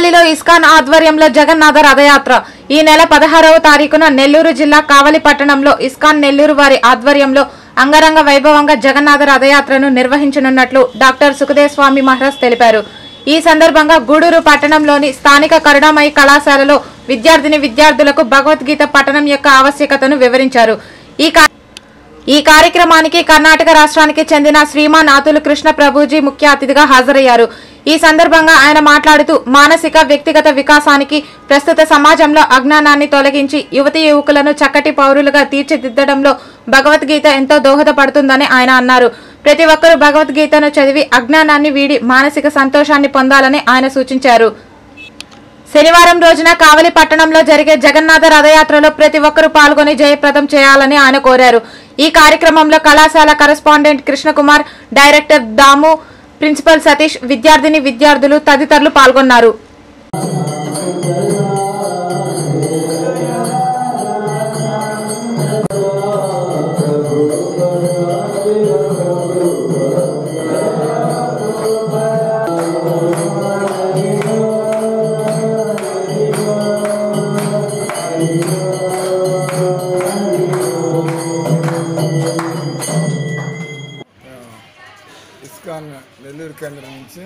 కావలిలో ఇస్కాన్ ఆధ్వర్యంలో జగన్నాథ రథయాత్ర ఈ నెల పదహారవ తారీఖున నెల్లూరు జిల్లా కావలి పట్టణంలో ఇస్కాన్ నెల్లూరు వారి ఆధ్వర్యంలో అంగరంగ వైభవంగా జగన్నాథ రథయాత్రను నిర్వహించనున్నట్లు డాక్టర్ సుఖదేవ్ స్వామి మహారాజ్ తెలిపారు ఈ సందర్భంగా గూడూరు పట్టణంలోని స్థానిక కరుణామయి కళాశాలలో విద్యార్థిని విద్యార్థులకు భగవద్గీత పఠనం యొక్క ఆవశ్యకతను వివరించారు ఈ కా- ఈ కార్యక్రమానికి కర్ణాటక రాష్ట్రానికి చెందిన శ్రీమాన్ ఆతులు కృష్ణ ప్రభుజీ ముఖ్య అతిథిగా హాజరయ్యారు ఈ సందర్భంగా ఆయన మాట్లాడుతూ మానసిక వ్యక్తిగత వికాసానికి ప్రస్తుత సమాజంలో అజ్ఞానాన్ని తొలగించి యువతి యువకులను చక్కటి పౌరులుగా తీర్చిదిద్దడంలో భగవద్గీత ఎంతో దోహదపడుతుందని ఆయన అన్నారు ప్రతి ఒక్కరూ భగవద్గీతను చదివి అజ్ఞానాన్ని వీడి మానసిక సంతోషాన్ని పొందాలని ఆయన సూచించారు శనివారం రోజున కావలి పట్టణంలో జరిగే జగన్నాథ రథయాత్రలో ప్రతి ఒక్కరూ పాల్గొని జయప్రదం చేయాలని ఆయన కోరారు ఈ కార్యక్రమంలో కళాశాల correspondent Krishnakumar director Damu principal Satish విద్యార్థిని విద్యార్థులు తదితరులు పాల్గొన్నారు ఇస్కాన్ నెల్లూరు కేంద్రం నుంచి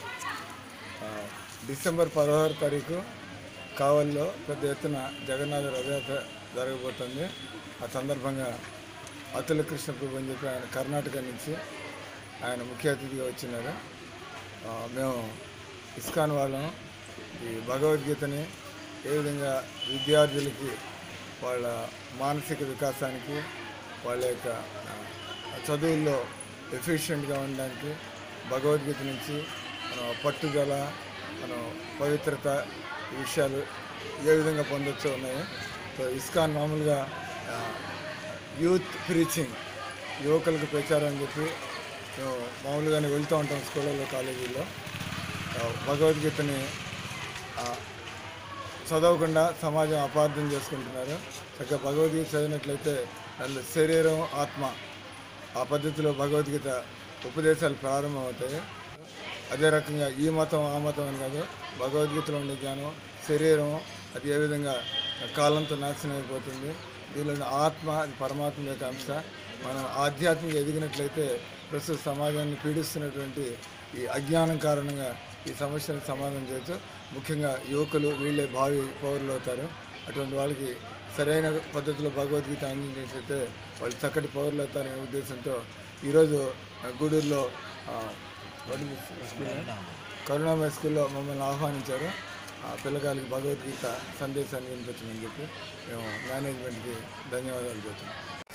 ఆ, డిసెంబర్ పదహారు తారీఖు కావల్లో పెద్ద ఎత్తున జగన్నాథ రథయాత్ర జరగబోతుంది ఆ సందర్భంగా అతుల కృష్ణ ప్రభు అని చెప్పి ఆయన కర్ణాటక నుంచి ఆయన ముఖ్య అతిథిగా వచ్చినారు ఆ, మేము ఇస్కాన్ వాళ్ళం ఈ భగవద్గీతని ఏ విధంగా విద్యార్థులకి వాళ్ళ మానసిక వికాసానికి వాళ్ళ యొక్క ఆ, చదువుల్లో ఎఫిషియెంట్గా ఉండడానికి భగవద్గీత నుంచి మనం పట్టుదల మనం పవిత్రత ఈ విషయాలు ఏ విధంగా పొందొచ్చో ఉన్నాయి సో ఇస్కాన్ మామూలుగా ఆ, యూత్ ప్రీచింగ్ యువకులకు ప్రచారం అని చెప్పి మేము మామూలుగానే వెళ్తూ ఉంటాం స్కూళ్ళలో కాలేజీల్లో ఆ, భగవద్గీతని ఆ, చదవకుండా సమాజం అపార్థం చేసుకుంటున్నారు చక్కగా భగవద్గీత చదివినట్లయితే దానిలో శరీరం ఆత్మ ఆ పద్ధతిలో భగవద్గీత ఉపదేశాలు ప్రారంభమవుతాయి అదే రకంగా ఈ మతం ఆ మతం అని కాదు భగవద్గీతలో ఉండే జ్ఞానం శరీరం అది ఏ విధంగా కాలంతో నాశనం అయిపోతుంది దీనిలో ఆత్మ అది పరమాత్మ యొక్క అంశ మనం ఆధ్యాత్మిక ఎదిగినట్లయితే ప్రస్తుత సమాజాన్ని పీడిస్తున్నటువంటి ఈ అజ్ఞానం కారణంగా ఈ సమస్యలకు సమాధానం చేయొచ్చు ముఖ్యంగా యువకులు వీళ్ళే భావి పౌరులు అవుతారు అటువంటి వాళ్ళకి సరైన పద్ధతిలో భగవద్గీత అందించేస్తే వాళ్ళు చక్కటి పౌరులు అవుతారనే ఉద్దేశంతో ఈరోజు ఆ, గూడూరులో ఆ, what is this school name? కరుణామయ స్కూల్లో మమ్మల్ని ఆహ్వానించారు ఆ పిల్లకాయలకి భగవద్గీత సందేశాన్ని వినిపించమని చెప్పి మేము మేనేజ్మెంట్కి ధన్యవాదాలు చెప్తున్నాం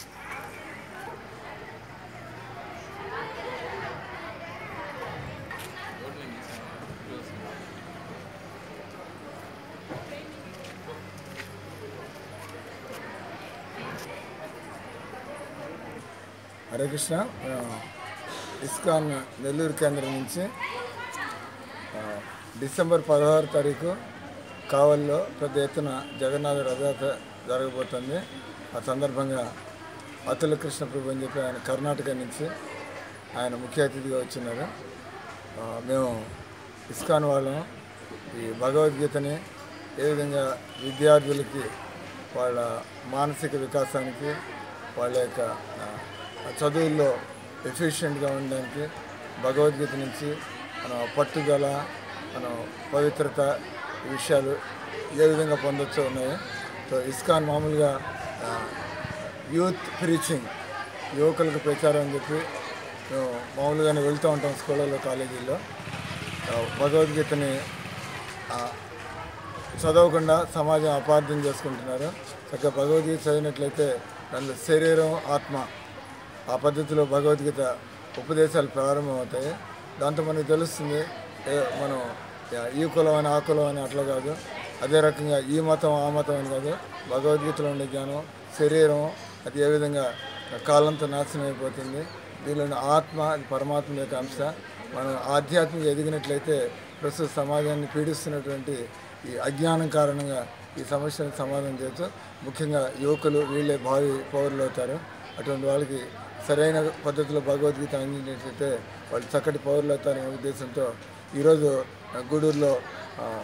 హరే కృష్ణ ఆ, ఇస్కాన్ నెల్లూరు కేంద్రం నుంచి ఆ, డిసెంబర్ పదహారు తారీఖు కావల్లో పెద్ద ఎత్తున జగన్నాథ రథయాత్ర జరగబోతుంది ఆ సందర్భంగా అతుల కృష్ణ ప్రభు అని చెప్పి ఆయన కర్ణాటక నుంచి ఆయన ముఖ్య అతిథిగా వచ్చినారు ఆ, మేము ఇస్కాన్ వాళ్ళం ఈ భగవద్గీతని ఏ విధంగా విద్యార్థులకి వాళ్ళ మానసిక వికాసానికి వాళ్ళ యొక్క ఆ, చదువుల్లో ఎఫిషియెంట్గా ఉండడానికి భగవద్గీత నుంచి మనం పట్టుదల మనం పవిత్రత ఈ విషయాలు ఏ విధంగా పొందొచ్చో ఉన్నాయి సో ఇస్కాన్ మామూలుగా ఆ, యూత్ ప్రీచింగ్ యువకులకు ప్రచారం అని చెప్పి మేము మామూలుగానే వెళ్తూ ఉంటాం స్కూళ్ళలో కాలేజీల్లో ఆ, భగవద్గీతని ఆ, చదవకుండా సమాజం అపార్థం చేసుకుంటున్నారు చక్కగా భగవద్గీత చదివినట్లయితే దానిలో శరీరం ఆత్మ ఆ పద్ధతిలో భగవద్గీత ఉపదేశాలు ప్రారంభమవుతాయి దాంతో మనకు తెలుస్తుంది ఏ మనం యా- ఈ కులం అని ఆ కులం అని అట్లా కాదు అదే రకంగా ఈ మతం ఆ మతం అని కాదు భగవద్గీతలో ఉండే జ్ఞానం శరీరం అది ఏ విధంగా కాలంతో నాశనం అయిపోతుంది దీనిలో ఆత్మ అది పరమాత్మ యొక్క అంశ మనం ఆధ్యాత్మిక ఎదిగినట్లయితే ప్రస్తుత సమాజాన్ని పీడిస్తున్నటువంటి ఈ అజ్ఞానం కారణంగా ఈ సమస్యలకు సమాధానం చేయొచ్చు ముఖ్యంగా యువకులు వీళ్ళే భావి పౌరులు అవుతారు అటువంటి వాళ్ళకి సరైన పద్ధతిలో భగవద్గీత అందించినట్లయితే వాళ్ళు చక్కటి పౌరులు అవుతారనే ఉద్దేశంతో ఈరోజు ఆ, గూడూరులో ఆ,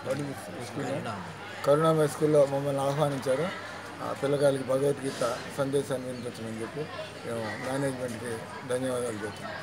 వాటి స్కూల్ కరుణామయ స్కూల్లో మమ్మల్ని ఆహ్వానించారు ఆ పిల్లకాయలకి భగవద్గీత సందేశాన్ని వినిపించమని చెప్పి మేము మేనేజ్మెంట్కి ధన్యవాదాలు చెప్తున్నాం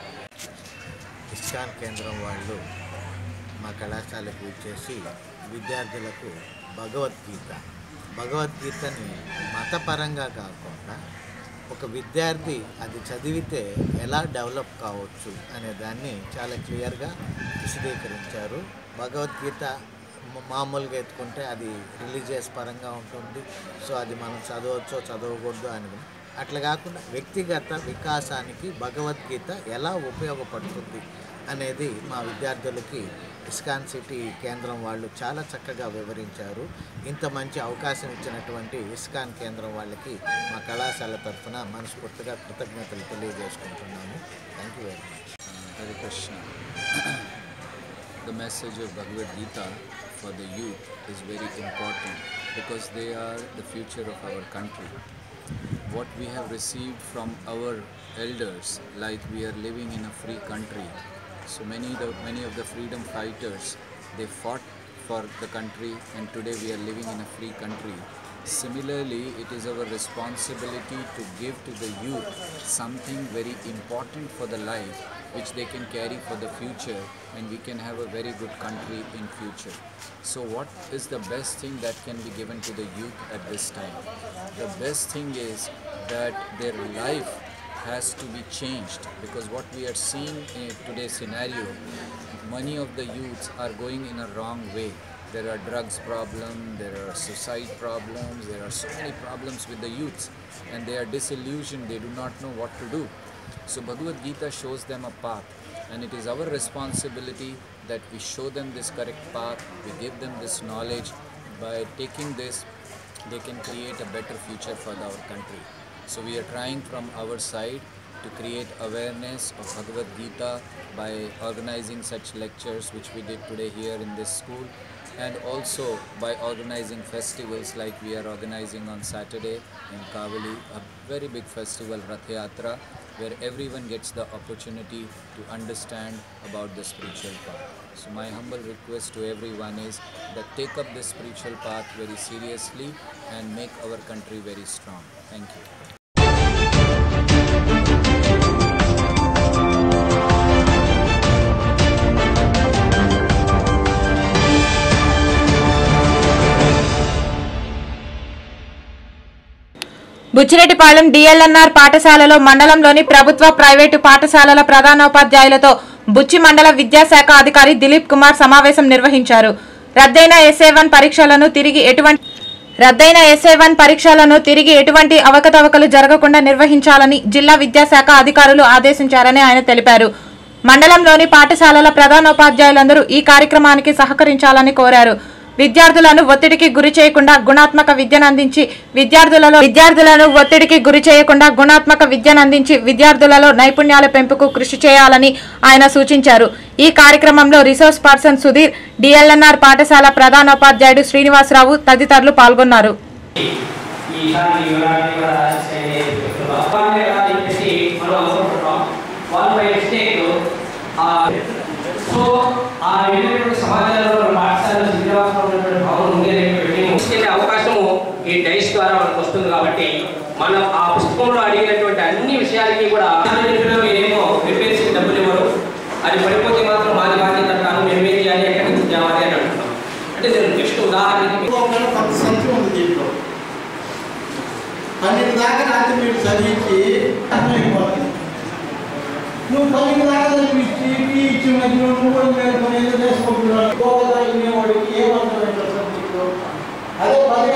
ఇస్కాన్ కేంద్రం వాళ్ళు మా కళాశాలకు ఇచ్చేసి విద్యార్థులకు భగవద్గీత భగవద్గీతని మతపరంగా కాకుండా ఒక విద్యార్థి అది చదివితే ఎలా డెవలప్ కావచ్చు అనే దాన్ని చాలా క్లియర్గా విశదీకరించారు భగవద్గీత మ- మామూలుగా ఎత్తుకుంటే అది రిలీజియస్ పరంగా ఉంటుంది సో అది మనం చదవచ్చో చదవకూడదు అని అట్లా కాకుండా వ్యక్తిగత వికాసానికి భగవద్గీత ఎలా ఉపయోగపడుతుంది అనేది మా విద్యార్థులకి ఇస్కాన్ సిటీ కేంద్రం వాళ్ళు చాలా చక్కగా వివరించారు ఇంత మంచి అవకాశం ఇచ్చినటువంటి ఇస్కాన్ కేంద్రం వాళ్ళకి మా కళాశాల తరఫున మనస్ఫూర్తిగా కృతజ్ఞతలు తెలియజేసుకుంటున్నాము thank you very much Hare Krishna. the message of Bhagavad Gita for the youth is very important because they are the future of our country. What we have received from our elders, like we are living in a free country, so many the many of the freedom fighters they fought for the country, and today we are living in a free country. Similarly, it is our responsibility to give to the youth something very important for the life which they can carry for the future and we can have a very good country in future. So what is the best thing that can be given to the youth at this time? The best thing is that their life has to be changed because what we are seeing in today's scenario, many of the youths are going in a wrong way. There are drugs problem, there are suicide problems, there are so many problems with the youths and they are disillusioned, they do not know what to do. So Bhagavad Gita shows them a path and it is our responsibility that we show them this correct path, we give them this knowledge. By taking this, they can create a better future for our country. So we are trying from our side to create awareness of Bhagavad Gita by organizing such lectures which we did today here in this school and also by organizing festivals like we are organizing on Saturday in Kavali, a very big festival Rath Yatra where everyone gets the opportunity to understand about the spiritual path. So my humble request to everyone is that take up this spiritual path very seriously and make our country very strong. Thank you. Buchireddypalem DLNR పాఠశాలలో మండలంలోని ప్రభుత్వ private పాఠశాలల ప్రధానోపాధ్యాయులతో బుచ్చి మండల విద్యాశాఖ అధికారి దిలీప్ కుమార్ సమావేశం నిర్వహించారు రద్దయిన SA one పరీక్షలను తిరిగి ఎటువంటి రద్దయిన ఎస్ఏ వన్ పరీక్షలను తిరిగి ఎటువంటి అవకతవకలు జరగకుండా నిర్వహించాలని జిల్లా విద్యాశాఖ అధికారులు ఆదేశించారని ఆయన తెలిపారు మండలంలోని పాఠశాలల ప్రధానోపాధ్యాయులందరూ ఈ కార్యక్రమానికి సహకరించాలని కోరారు విద్యార్థులను ఒత్తిడికి గురి చేయకుండా గుణాత్మక విద్యను అందించి విద్యార్థులలో విద్యార్థులను ఒత్తిడికి గురి చేయకుండా గుణాత్మక విద్యను అందించి విద్యార్థులలో నైపుణ్యాల పెంపుకు కృషి చేయాలని ఆయన సూచించారు ఈ కార్యక్రమంలో రిసోర్స్ పర్సన్ సుధీర్ డిఎల్ఎన్ఆర్ పాఠశాల ప్రధానోపాధ్యాయుడు శ్రీనివాసరావు తదితరులు పాల్గొన్నారు ఈసారి వివరాన్ని కూడా చేయబోతున్నాం. వాళ్ళే కదా చెప్పేసి మనం అనుకుంటున్నాం వాళ్ళ బై మిస్టేక్ సో ఆ వెళ్ళినటువంటి సమాజంలో మన పాఠశాలలో శ్రీనివాసంలో ఉన్నటువంటి భావన ఉండేటటువంటి తీసుకెళ్లే అవకాశము ఈ డైస్ ద్వారా మనకు వస్తుంది కాబట్టి మనం ఆ పుస్తకంలో అడిగినటువంటి అన్ని విషయాలకి కూడా చెప్పినా మీరేమో రిపేర్స్కి డబ్బులు ఇవ్వరు అది పడిపోతే మాత్రం మాది బాధ్యత అంటాను మేము ఏం చేయాలి ఎక్కడి నుంచి తేవాలి అని అంటున్నాం అంటే నేను జస్ట్ ఉదాహరణకి ఒక్కొక్కరు కొంత సంఖ్య ఉంది దీంట్లో పన్నెండు దాకా రాత్రి మీరు చదివించి అర్థమైపోతుంది నువ్వు పన్నెండు దాకా చదివించి టీ ఇచ్చి మధ్య నువ్వు కూడా మేలుకొని ఏదో చేసుకుంటున్నావు గోవా వాడికి ఏమర్థమైంది సబ్జెక్టు అదే పది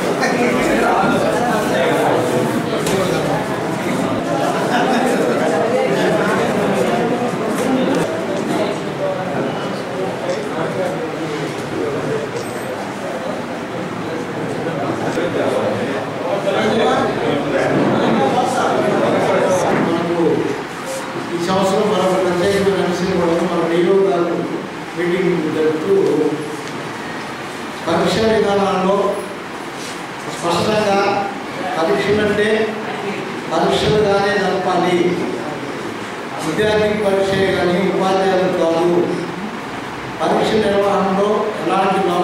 మనకు ఈ సంవత్సరం మరొక ప్రత్యేకమైన అంశం కూడా మన రేడియో గారు మీటింగ్ జరుపుతూ పరీక్ష విధానాల్లో స్పష్టంగా పరీక్షలంటే పరీక్షలుగానే జరపాలి విద్యార్థికి పరీక్ష కానీ ఉపాధ్యాయులు కాదు పరీక్ష నిర్వహణలో ఎలాంటి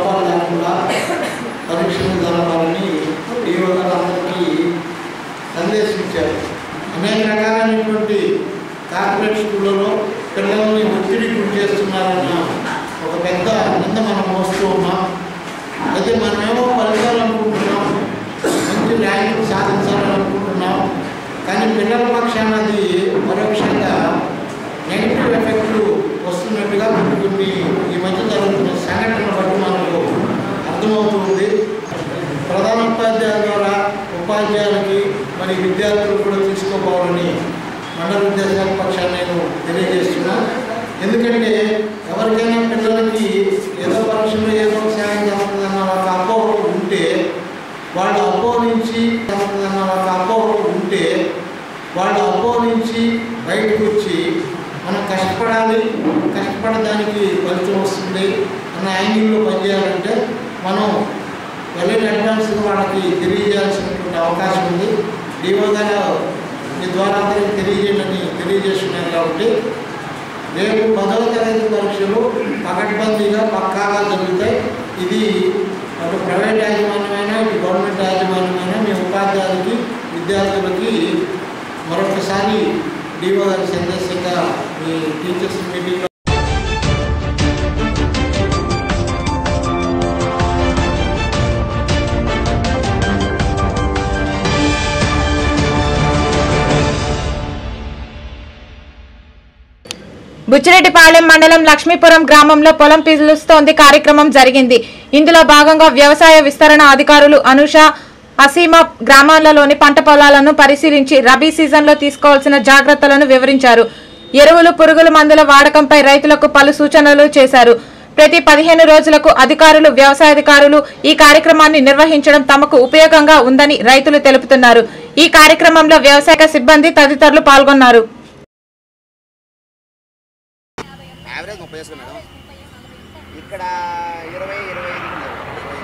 పక్షాన అది పరోక్షంగా నెగిటివ్ ఎఫెక్ట్ వస్తున్నట్టుగా కొన్ని కొన్ని ఈ మధ్య జరుగుతున్న సంఘటనలు బట్టి మనకు అర్థమవుతుంది ప్రధాన ఉపాధ్యాయుల ద్వారా ఉపాధ్యాయులకి మరి విద్యార్థులు కూడా తీసుకోపోవాలని మండల విద్యాశాఖ పక్షాన్ని నేను తెలియజేస్తున్నా ఎందుకంటే ఎవరికైనా పిల్లలకి ఏదో పరీక్షలో ఏదో ఒక సాయం చేస్తుందన్న ఒక అపోహ ఉంటే వాళ్ళ అపోహ నుంచి చేస్తుందన్న ఒక అపోహ ఉంటే వాళ్ళ అపోహ నుంచి బయటకు వచ్చి మనం కష్టపడాలి కష్టపడడానికి ఫలితం వస్తుంది అన్న యాంగిల్లో పనిచేయాలంటే మనం వెల్ అడ్వాన్స్గా వాళ్ళకి తెలియజేయాల్సినటువంటి అవకాశం ఉంది డిఓ గారు మీ ద్వారా అందరికీ తెలియజేయమని తెలియజేస్తున్నారు కాబట్టి రేపు పదవ తరగతి పరీక్షలు పకడ్బందీగా పక్కాగా జరుగుతాయి ఇది అటు ప్రైవేట్ యాజమాన్యమైనా ఇటు గవర్నమెంట్ యాజమాన్యమైనా మీ ఉపాధ్యాయులకి విద్యార్థులకి మరొకసారి డిఓ గారి సందేశంగా మీ టీచర్స్ మీటింగ్లో బుచ్చిరెడ్డిపాలెం మండలం లక్ష్మీపురం గ్రామంలో పొలం పిలుస్తోంది కార్యక్రమం జరిగింది ఇందులో భాగంగా వ్యవసాయ విస్తరణ అధికారులు అనుష అసీమ గ్రామాలలోని పంట పొలాలను పరిశీలించి రబీ సీజన్లో తీసుకోవాల్సిన జాగ్రత్తలను వివరించారు ఎరువులు పురుగుల మందుల వాడకంపై రైతులకు పలు సూచనలు చేశారు ప్రతి పదిహేను రోజులకు అధికారులు వ్యవసాయాధికారులు ఈ కార్యక్రమాన్ని నిర్వహించడం తమకు ఉపయోగంగా ఉందని రైతులు తెలుపుతున్నారు ఈ కార్యక్రమంలో వ్యవసాయ సిబ్బంది తదితరులు పాల్గొన్నారు యావరేజ్ ముప్పై వేసుకున్నాడు ఇక్కడ ఇరవై ఇరవై ఐదు ఉన్నారు.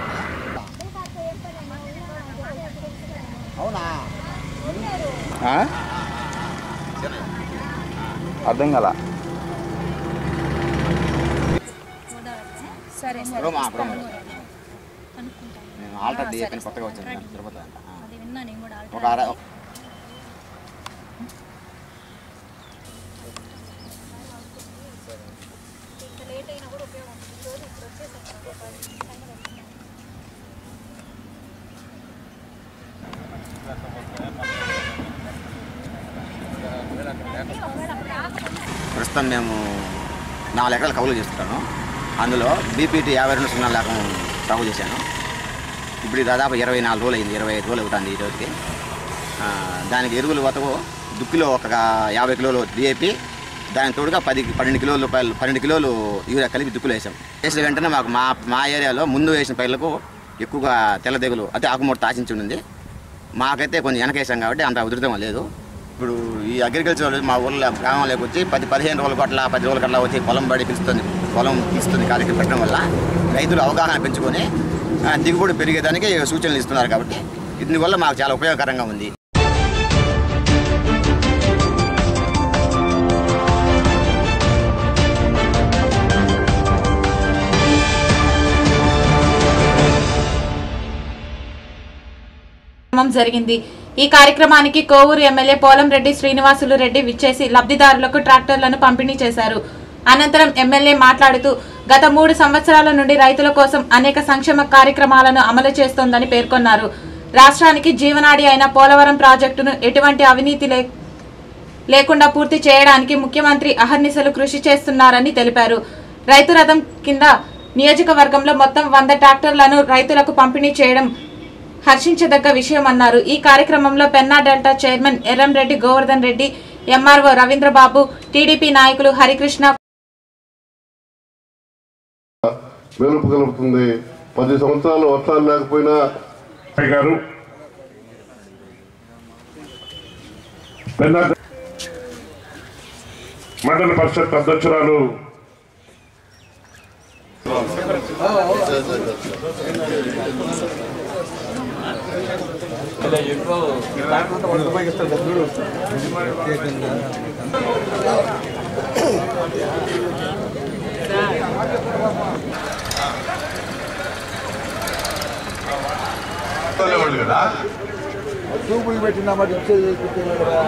అవునా అర్థం కదా సరే బ్రహ్మ, బ్రహ్మ. అనుకుంటాను నేను ఆల్టర్ డిఏపీని కొత్తగా వచ్చాను తిరుపతి అంట. ఆ. అది విన్నా నేను కూడా ఒక అర ప్రస్తుతం మేము నాలుగు ఎకరాల కవులు చేస్తున్నాను అందులో బీపీటీ యాభై రెండు సున్నా లేకం సాగు చేశాను ఇప్పుడు దాదాపు ఇరవై నాలుగు రోజులు అయింది ఇరవై ఐదు రోజులు అవుతుంది ఈ రోజుకి ఆ, దానికి ఎరువులు వతకు దుక్కిలో ఒక యాభై కిలోలు డిఏపి దాని తోడుగా పది పన్నెండు కిలోలు రూపాయలు పన్నెండు కిలోలు యూరియా కలిపి దుక్కులు వేసాం వేసిన వెంటనే మాకు మా మా ఏరియాలో ముందు వేసిన పైర్లకు ఎక్కువగా తెల్ల తెగులు అంటే ఆకుమూట తాచించి ఉంది మాకైతే కొంచెం వెనకేసాం కాబట్టి అంత ఉధృతం లేదు ఇప్పుడు ఈ అగ్రికల్చర్ మా ఊళ్ళో గ్రామంలోకి వచ్చి పది పదిహేను రోజుల గట్ల పది రోజుల గట్ల వచ్చి పొలం బడి పిలుస్తుంది పొలం పిలుస్తుంది కార్యక్రమం పెట్టడం వల్ల రైతులు అవగాహన పెంచుకొని ఆ, దిగుబడి పెరిగేదానికి సూచనలు ఇస్తున్నారు కాబట్టి దీనివల్ల మాకు చాలా ఉపయోగకరంగా ఉంది కార్యక్రమం జరిగింది ఈ కార్యక్రమానికి కోవూరు ఎమ్మెల్యే పోలంరెడ్డి శ్రీనివాసులు రెడ్డి విచ్చేసి లబ్ధిదారులకు ట్రాక్టర్లను పంపిణీ చేశారు అనంతరం ఎమ్మెల్యే మాట్లాడుతూ గత మూడు సంవత్సరాల నుండి రైతుల కోసం అనేక సంక్షేమ కార్యక్రమాలను అమలు చేస్తోందని పేర్కొన్నారు రాష్ట్రానికి జీవనాడి అయిన పోలవరం ప్రాజెక్టును ఎటువంటి అవినీతి లే లేకుండా పూర్తి చేయడానికి ముఖ్యమంత్రి అహర్నిశలు కృషి చేస్తున్నారని తెలిపారు రైతు రథం కింద నియోజకవర్గంలో మొత్తం వంద ట్రాక్టర్లను రైతులకు పంపిణీ చేయడం హర్షించదగ్గ విషయం అన్నారు ఈ కార్యక్రమంలో Penna delta chairman Erramreddy Govardhan Reddy MRO Ravindrababu TDP నాయకులు హరికృష్ణ మెరుపు కలుపుతుంది పది సంవత్సరాలు వర్షాలు లేకపోయినా గారు పెన్నా మండల పరిషత్ అధ్యక్షురాలు వాళ్ళు కదా చూపులు పెట్టినా మరి ఇచ్చేది కదా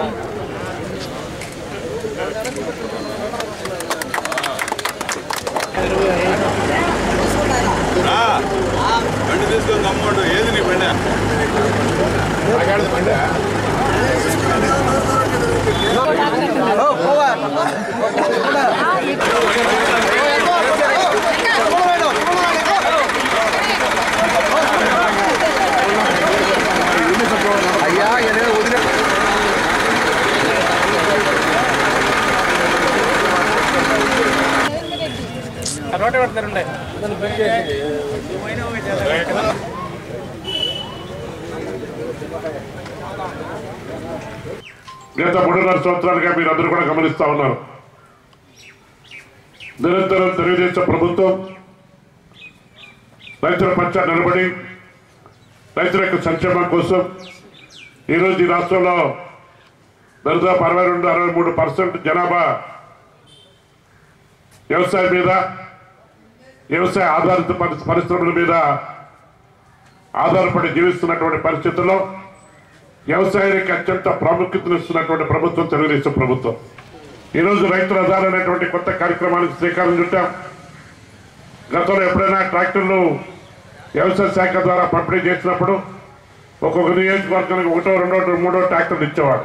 బండి తీసుకొని నమ్మడు ఏది నీ బండి గత మూడున్నర సంవత్సరాలుగా మీరు అందరూ కూడా గమనిస్తా ఉన్నారు నిరంతరం తెలుగుదేశం ప్రభుత్వం రైతుల పక్ష నిలబడి రైతుల యొక్క సంక్షేమం కోసం ఈరోజు ఈ రాష్ట్రంలో దాదాపు అరవై రెండు అరవై మూడు పర్సెంట్ జనాభా వ్యవసాయం మీద వ్యవసాయ ఆధారిత పరి- పరిశ్రమల మీద ఆధారపడి జీవిస్తున్నటువంటి పరిస్థితుల్లో వ్యవసాయానికి అత్యంత ప్రాముఖ్యతనిస్తున్నటువంటి ప్రభుత్వం తెలుగుదేశం ప్రభుత్వం ఈరోజు రైతుల ఆధార అనేటువంటి కొత్త కార్యక్రమానికి శ్రీకారం చుట్టాం గతంలో ఎప్పుడైనా ట్రాక్టర్లు వ్యవసాయ శాఖ ద్వారా పంపిణీ చేసినప్పుడు ఒక్కొక్క నియోజకవర్గానికి ఒకటో రెండో మూడో ట్రాక్టర్లు ఇచ్చేవాడు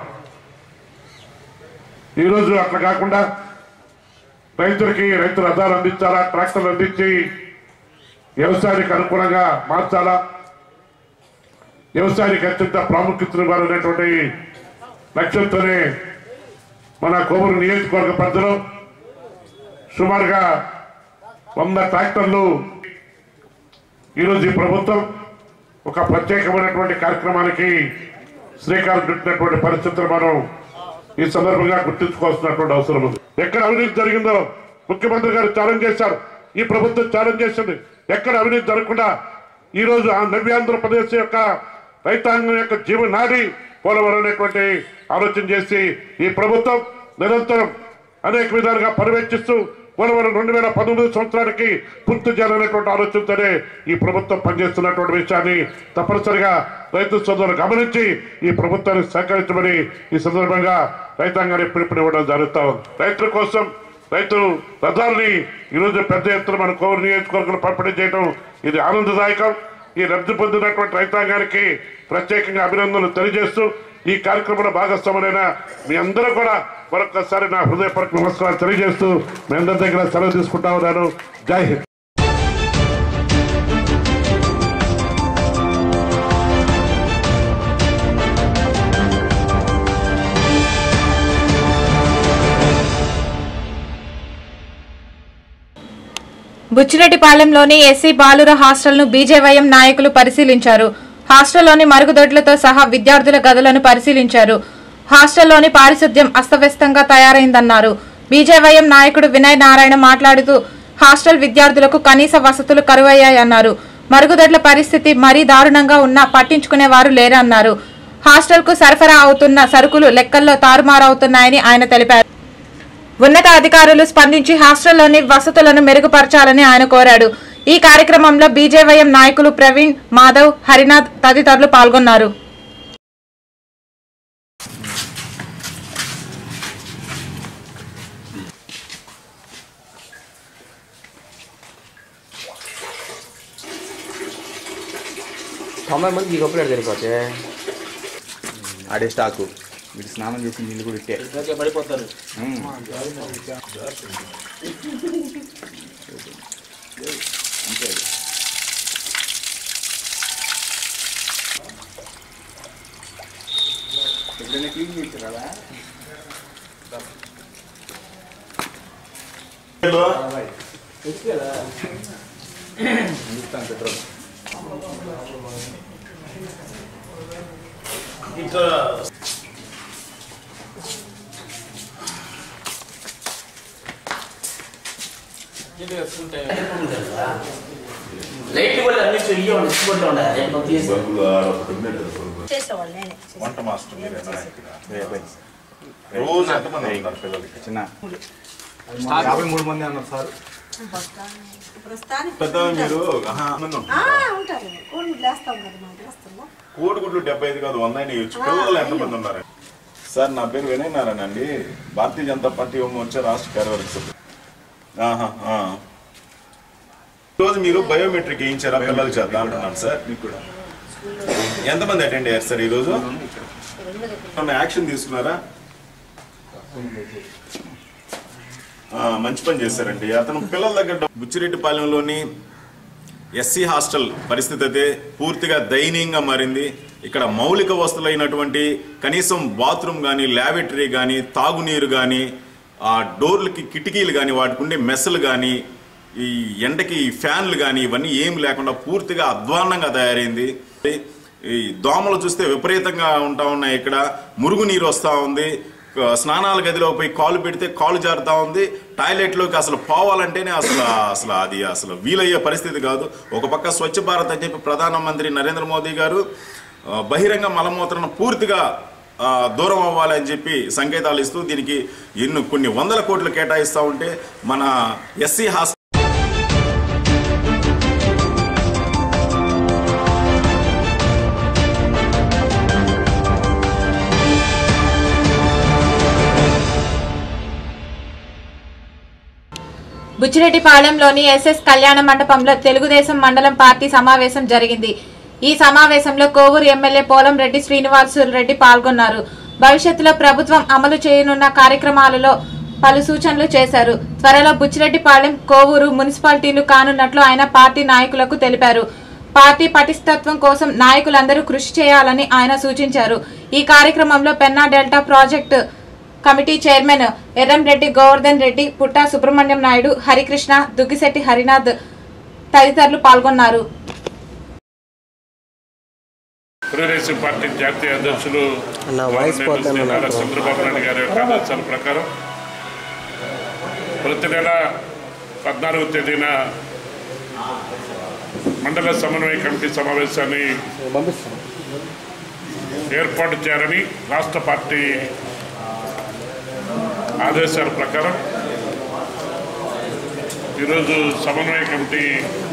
ఈరోజు అట్లా కాకుండా రైతులకి రైతుల ఆధారం అందించాలా ట్రాక్టర్లు అందించి వ్యవసాయానికి అనుకూలంగా మార్చాలా వ్యవసాయానికి అత్యంత ప్రాముఖ్యత ఇవ్వాలనేటువంటి లక్ష్యంతోనే మన కోవూరు నియోజకవర్గ పరిధిలో సుమారుగా వంద ట్రాక్టర్లు ఈరోజు ఈ ప్రభుత్వం ఒక ప్రత్యేకమైనటువంటి కార్యక్రమానికి శ్రీకారం చుట్టినటువంటి పరిస్థితులు మనం ఈ సందర్భంగా గుర్తుంచుకోవాల్సినటువంటి అవసరం ఉంది ఎక్కడ అవినీతి జరిగిందో ముఖ్యమంత్రి గారు ఛాలెంజ్ చేశారు ఈ ప్రభుత్వం ఛాలెంజ్ చేసింది ఎక్కడ అవినీతి జరగకుండా ఈ రోజు ఆ నవ్యాంధ్రప్రదేశ్ యొక్క రైతాంగం యొక్క జీవనాడి పోలవరం అనేటువంటి ఆలోచన చేసి ఈ ప్రభుత్వం నిరంతరం అనేక విధాలుగా పర్యవేక్షిస్తూ పోలవరం రెండు వేల పంతొమ్మిది సంవత్సరానికి పూర్తి చేయాలనేటువంటి ఆలోచనతోనే ఈ ప్రభుత్వం పనిచేస్తున్నటువంటి విషయాన్ని తప్పనిసరిగా రైతు సోదరులు గమనించి ఈ ప్రభుత్వాన్ని సహకరించమని ఈ సందర్భంగా రైతాంగాన్ని పిలుపునివ్వడం జరుగుతా ఉంది రైతుల కోసం రైతు రథాలని ఈరోజు పెద్ద ఎత్తున మన కోవూరు నియోజకవర్గంలో పంపిణీ చేయడం ఇది ఆనందదాయకం ఈ లబ్ధి పొందినటువంటి రైతాంగానికి ప్రత్యేకంగా అభినందనలు తెలియజేస్తూ ఈ కార్యక్రమంలో భాగస్వాములైన మీ అందరూ కూడా మరొకసారి నా హృదయపూర్వక నమస్కారాలు తెలియజేస్తూ మీ అందరి దగ్గర సెలవు తీసుకుంటా ఉన్నాను జై హింద్ బుచ్చిరెడ్డిపాలెంలోని ఎస్సీ బాలుర హాస్టల్ను బీజేవైఎం నాయకులు పరిశీలించారు హాస్టల్లోని మరుగుదొడ్లతో సహా విద్యార్థుల గదులను పరిశీలించారు హాస్టల్లోని పారిశుద్ధ్యం అస్తవ్యస్తంగా తయారైందన్నారు బీజేవైఎం నాయకుడు వినయ్ నారాయణ మాట్లాడుతూ హాస్టల్ విద్యార్థులకు కనీస వసతులు కరువయ్యాయన్నారు మరుగుదొడ్ల పరిస్థితి మరీ దారుణంగా ఉన్నా పట్టించుకునేవారు లేరన్నారు హాస్టల్కు సరఫరా అవుతున్న సరుకులు లెక్కల్లో తారుమారవుతున్నాయని ఆయన తెలిపారు ఉన్నత అధికారులు స్పందించి హాస్టల్లోని వసతులను మెరుగుపరచాలని ఆయన కోరాడు ఈ కార్యక్రమంలో బీజేవైఎం నాయకులు ప్రవీణ్ మాధవ్ హరినాథ్ తదితరులు పాల్గొన్నారు తొంభై మందికి ఈ కప్పులు ఎక్కడ సరిపోతే ఆడే స్టాకు వీటి స్నానం చేసి నీళ్ళు కూడా ఇట్టే పడిపోతారు ఎప్పుడైనా క్లీన్ చేస్తారా అందిస్తాను పెట్రోల్ లైట్ కూడా అన్ని చెయ్యి ఇచ్చుకుంటూ ఉండాలి రేపు తీసి చేసేవాళ్ళు నేనే వంట మాస్టర్ మీరేనా ఇక్కడ రోజు ఎంతమంది ఉన్నారు పిల్లలకి చిన్న యాభై మూడు మంది అన్నారు సార్ ప్రస్తుతానికి పెద్ద మీరు ఆహా, మంది ఉంటారు. ఆ, ఉంటారు కోడి లేస్తాం కదా మాకు వేస్తాము కోడిగుడ్లు డెబ్బై ఐదు కాదు వంద అయినా ఇవ్వచ్చు పిల్లలు ఎంతమంది ఉన్నారు సార్ నా పేరు వినయ్ నారాయణ అండి భారతీయ జనతా పార్టీ వచ్చే రాష్ట్ర కార్యవర్గ సభ్యులు ఆహా, ఆ. రోజు మీరు బయోమెట్రిక్ వేయించారా పిల్లల చేత అంటున్నాను సార్ మీకు కూడా ఎంతమంది అటెండ్ అయ్యారు సార్ ఈరోజు ఏమన్నా యాక్షన్ తీసుకున్నారా ఆ, మంచి పని చేశారండి అతను పిల్లల దగ్గర డబ్బు- బుచ్చిరెడ్డిపాలెంలోని ఎస్సీ హాస్టల్ పరిస్థితి అయితే పూర్తిగా దయనీయంగా మారింది ఇక్కడ మౌలిక వస్తువులైనటువంటి కనీసం బాత్రూమ్ కానీ ల్యాబరేటరీ కానీ తాగునీరు కానీ ఆ డోర్లకి కిటికీలు కానీ వాటికి ఉండే మెస్సులు కానీ ఈ ఎండకి ఫ్యాన్లు కానీ ఇవన్నీ ఏం లేకుండా పూర్తిగా అధ్వాన్నంగా తయారైంది ఈ దోమలు చూస్తే విపరీతంగా ఉంటా ఉన్నాయి ఇక్కడ మురుగునీరు వస్తూ ఉంది స్నానాల గదిలో పోయి కాలు పెడితే కాలు జారుతా ఉంది టాయిలెట్లోకి అసలు పోవాలంటేనే అసలు అసలు అది అసలు వీలయ్యే పరిస్థితి కాదు ఒక పక్క స్వచ్ఛ భారత్ అని చెప్పి ప్రధానమంత్రి నరేంద్ర మోదీ గారు ఆ, బహిరంగ మలమూత్రను పూర్తిగా ఆ, దూరం అవ్వాలని చెప్పి సంకేతాలు ఇస్తూ దీనికి ఎన్ని కొన్ని వందల కోట్లు కేటాయిస్తూ ఉంటే మన ఎస్సీ హాస్టల్ బుచ్చిరెడ్డిపాలెంలోని ఎస్ఎస్ కళ్యాణ మండపంలో తెలుగుదేశం మండలం పార్టీ సమావేశం జరిగింది ఈ సమావేశంలో కోవూరు ఎమ్మెల్యే పోలం రెడ్డి శ్రీనివాసులు రెడ్డి పాల్గొన్నారు భవిష్యత్తులో ప్రభుత్వం అమలు చేయనున్న కార్యక్రమాలలో పలు సూచనలు చేశారు త్వరలో బుచ్చిరెడ్డిపాలెం కోవూరు మున్సిపాలిటీలు కానున్నట్లు ఆయన పార్టీ నాయకులకు తెలిపారు పార్టీ పటిష్టత్వం కోసం నాయకులందరూ కృషి చేయాలని ఆయన సూచించారు ఈ కార్యక్రమంలో Penna delta project committee chairman Erramreddy Govardhan Reddy Putta Subrahmanyam Naidu Harikrishna Duggisetty Harinath తదితరులు పాల్గొన్నారు తెలుగుదేశం పార్టీ జాతీయ అధ్యక్షులు వాయిస్ పోతుందన్న నారా నాకు. చంద్రబాబు నాయుడు గారి యొక్క ఆదేశాల ప్రకారం ప్రతి నెల పద్నాలుగో తేదీన మండల సమన్వయ కమిటీ సమావేశాన్ని ఏర్పాటు చేయాలని రాష్ట్ర పార్టీ ఆదేశాల ప్రకారం ఈరోజు సమన్వయ కమిటీ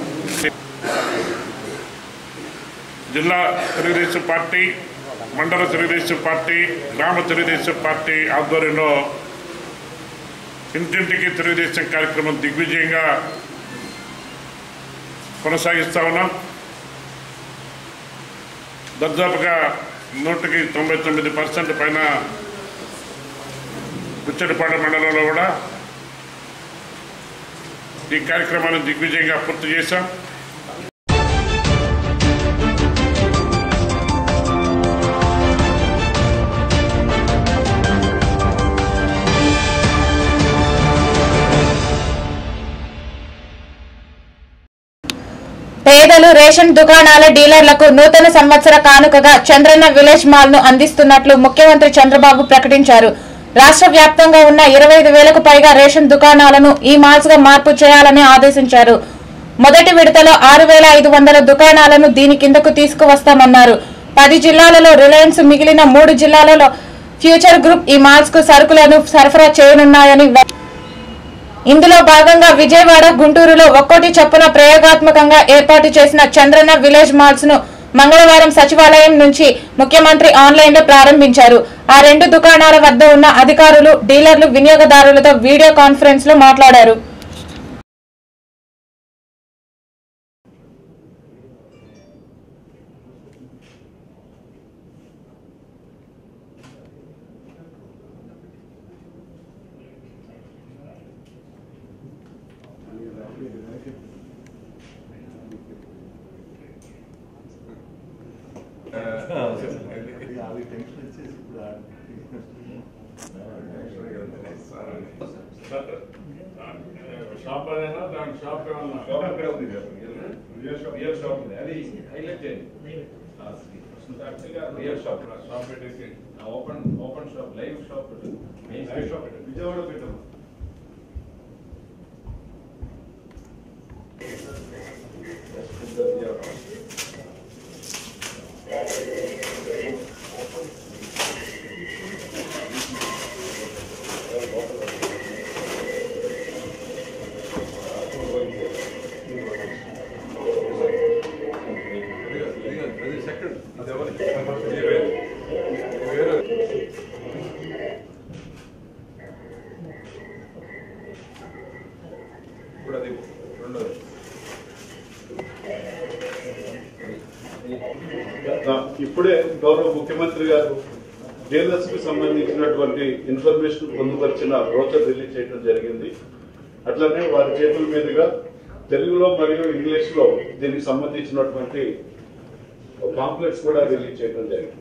జిల్లా తెలుగుదేశం పార్టీ మండల తెలుగుదేశం పార్టీ గ్రామ తెలుగుదేశం పార్టీ ఆధ్వర్యంలో ఇంటింటికి తెలుగుదేశం కార్యక్రమం దిగ్విజయంగా కొనసాగిస్తా ఉన్నాం దాదాపుగా నూటికి తొంభై తొమ్మిది పర్సెంట్ పైన బుచ్చడిపాడ మండలంలో కూడా ఈ కార్యక్రమాన్ని దిగ్విజయంగా పూర్తి చేశాం పేదలు రేషన్ దుకాణాల డీలర్లకు నూతన సంవత్సర కానుకగా చంద్రన్న విలేజ్ మాల్ ను అందిస్తున్నట్లు ముఖ్యమంత్రి చంద్రబాబు ప్రకటించారు రాష్ట్ర వ్యాప్తంగా ఉన్న ఇరవై ఐదు వేలకు పైగా రేషన్ దుకాణాలను ఈ మాల్స్ గా మార్పు చేయాలని ఆదేశించారు మొదటి విడతలో ఆరు వేల ఐదు వందల దుకాణాలను దీని కిందకు తీసుకువస్తామన్నారు పది జిల్లాలలో రిలయన్స్ మిగిలిన మూడు జిల్లాలలో ఫ్యూచర్ గ్రూప్ ఈ మాల్స్ కు సరుకులను సరఫరా చేయనున్నాయని వె- ఇందులో భాగంగా విజయవాడ గుంటూరులో ఒక్కోటి చొప్పున ప్రయోగాత్మకంగా ఏర్పాటు చేసిన చంద్రన్న విలేజ్ మాల్స్ ను మంగళవారం సచివాలయం నుంచి ముఖ్యమంత్రి ఆన్లైన్ లో ప్రారంభించారు ఆ రెండు దుకాణాల వద్ద ఉన్న అధికారులు డీలర్లు వినియోగదారులతో వీడియో కాన్ఫరెన్స్ లో మాట్లాడారు షాప్ అదేనా దాని షాప్ ఏమన్నా షాప్ అక్కడే ఉంది రియల్ షాప్ రియల్ షాప్ ఉంది అది హైలైట్ చేయండి యాక్చువల్గా రియల్ షాప్ షాప్ పెట్టేసి open open shop live shop live shop Vijayawada పెట్టాము ఇప్పుడు అది రెండోది ఇప్పుడే గౌరవ ముఖ్యమంత్రి గారు డీలర్స్ కి సంబంధించినటువంటి ఇన్ఫర్మేషన్ పొందుపరిచిన బ్రోచర్ రిలీజ్ చేయడం జరిగింది అట్లనే వారి చేతుల మీదుగా తెలుగులో మరియు ఇంగ్లీష్ లో దీనికి సంబంధించినటువంటి కాంప్లెక్స్ కూడా రిలీజ్ చేయడం జరిగింది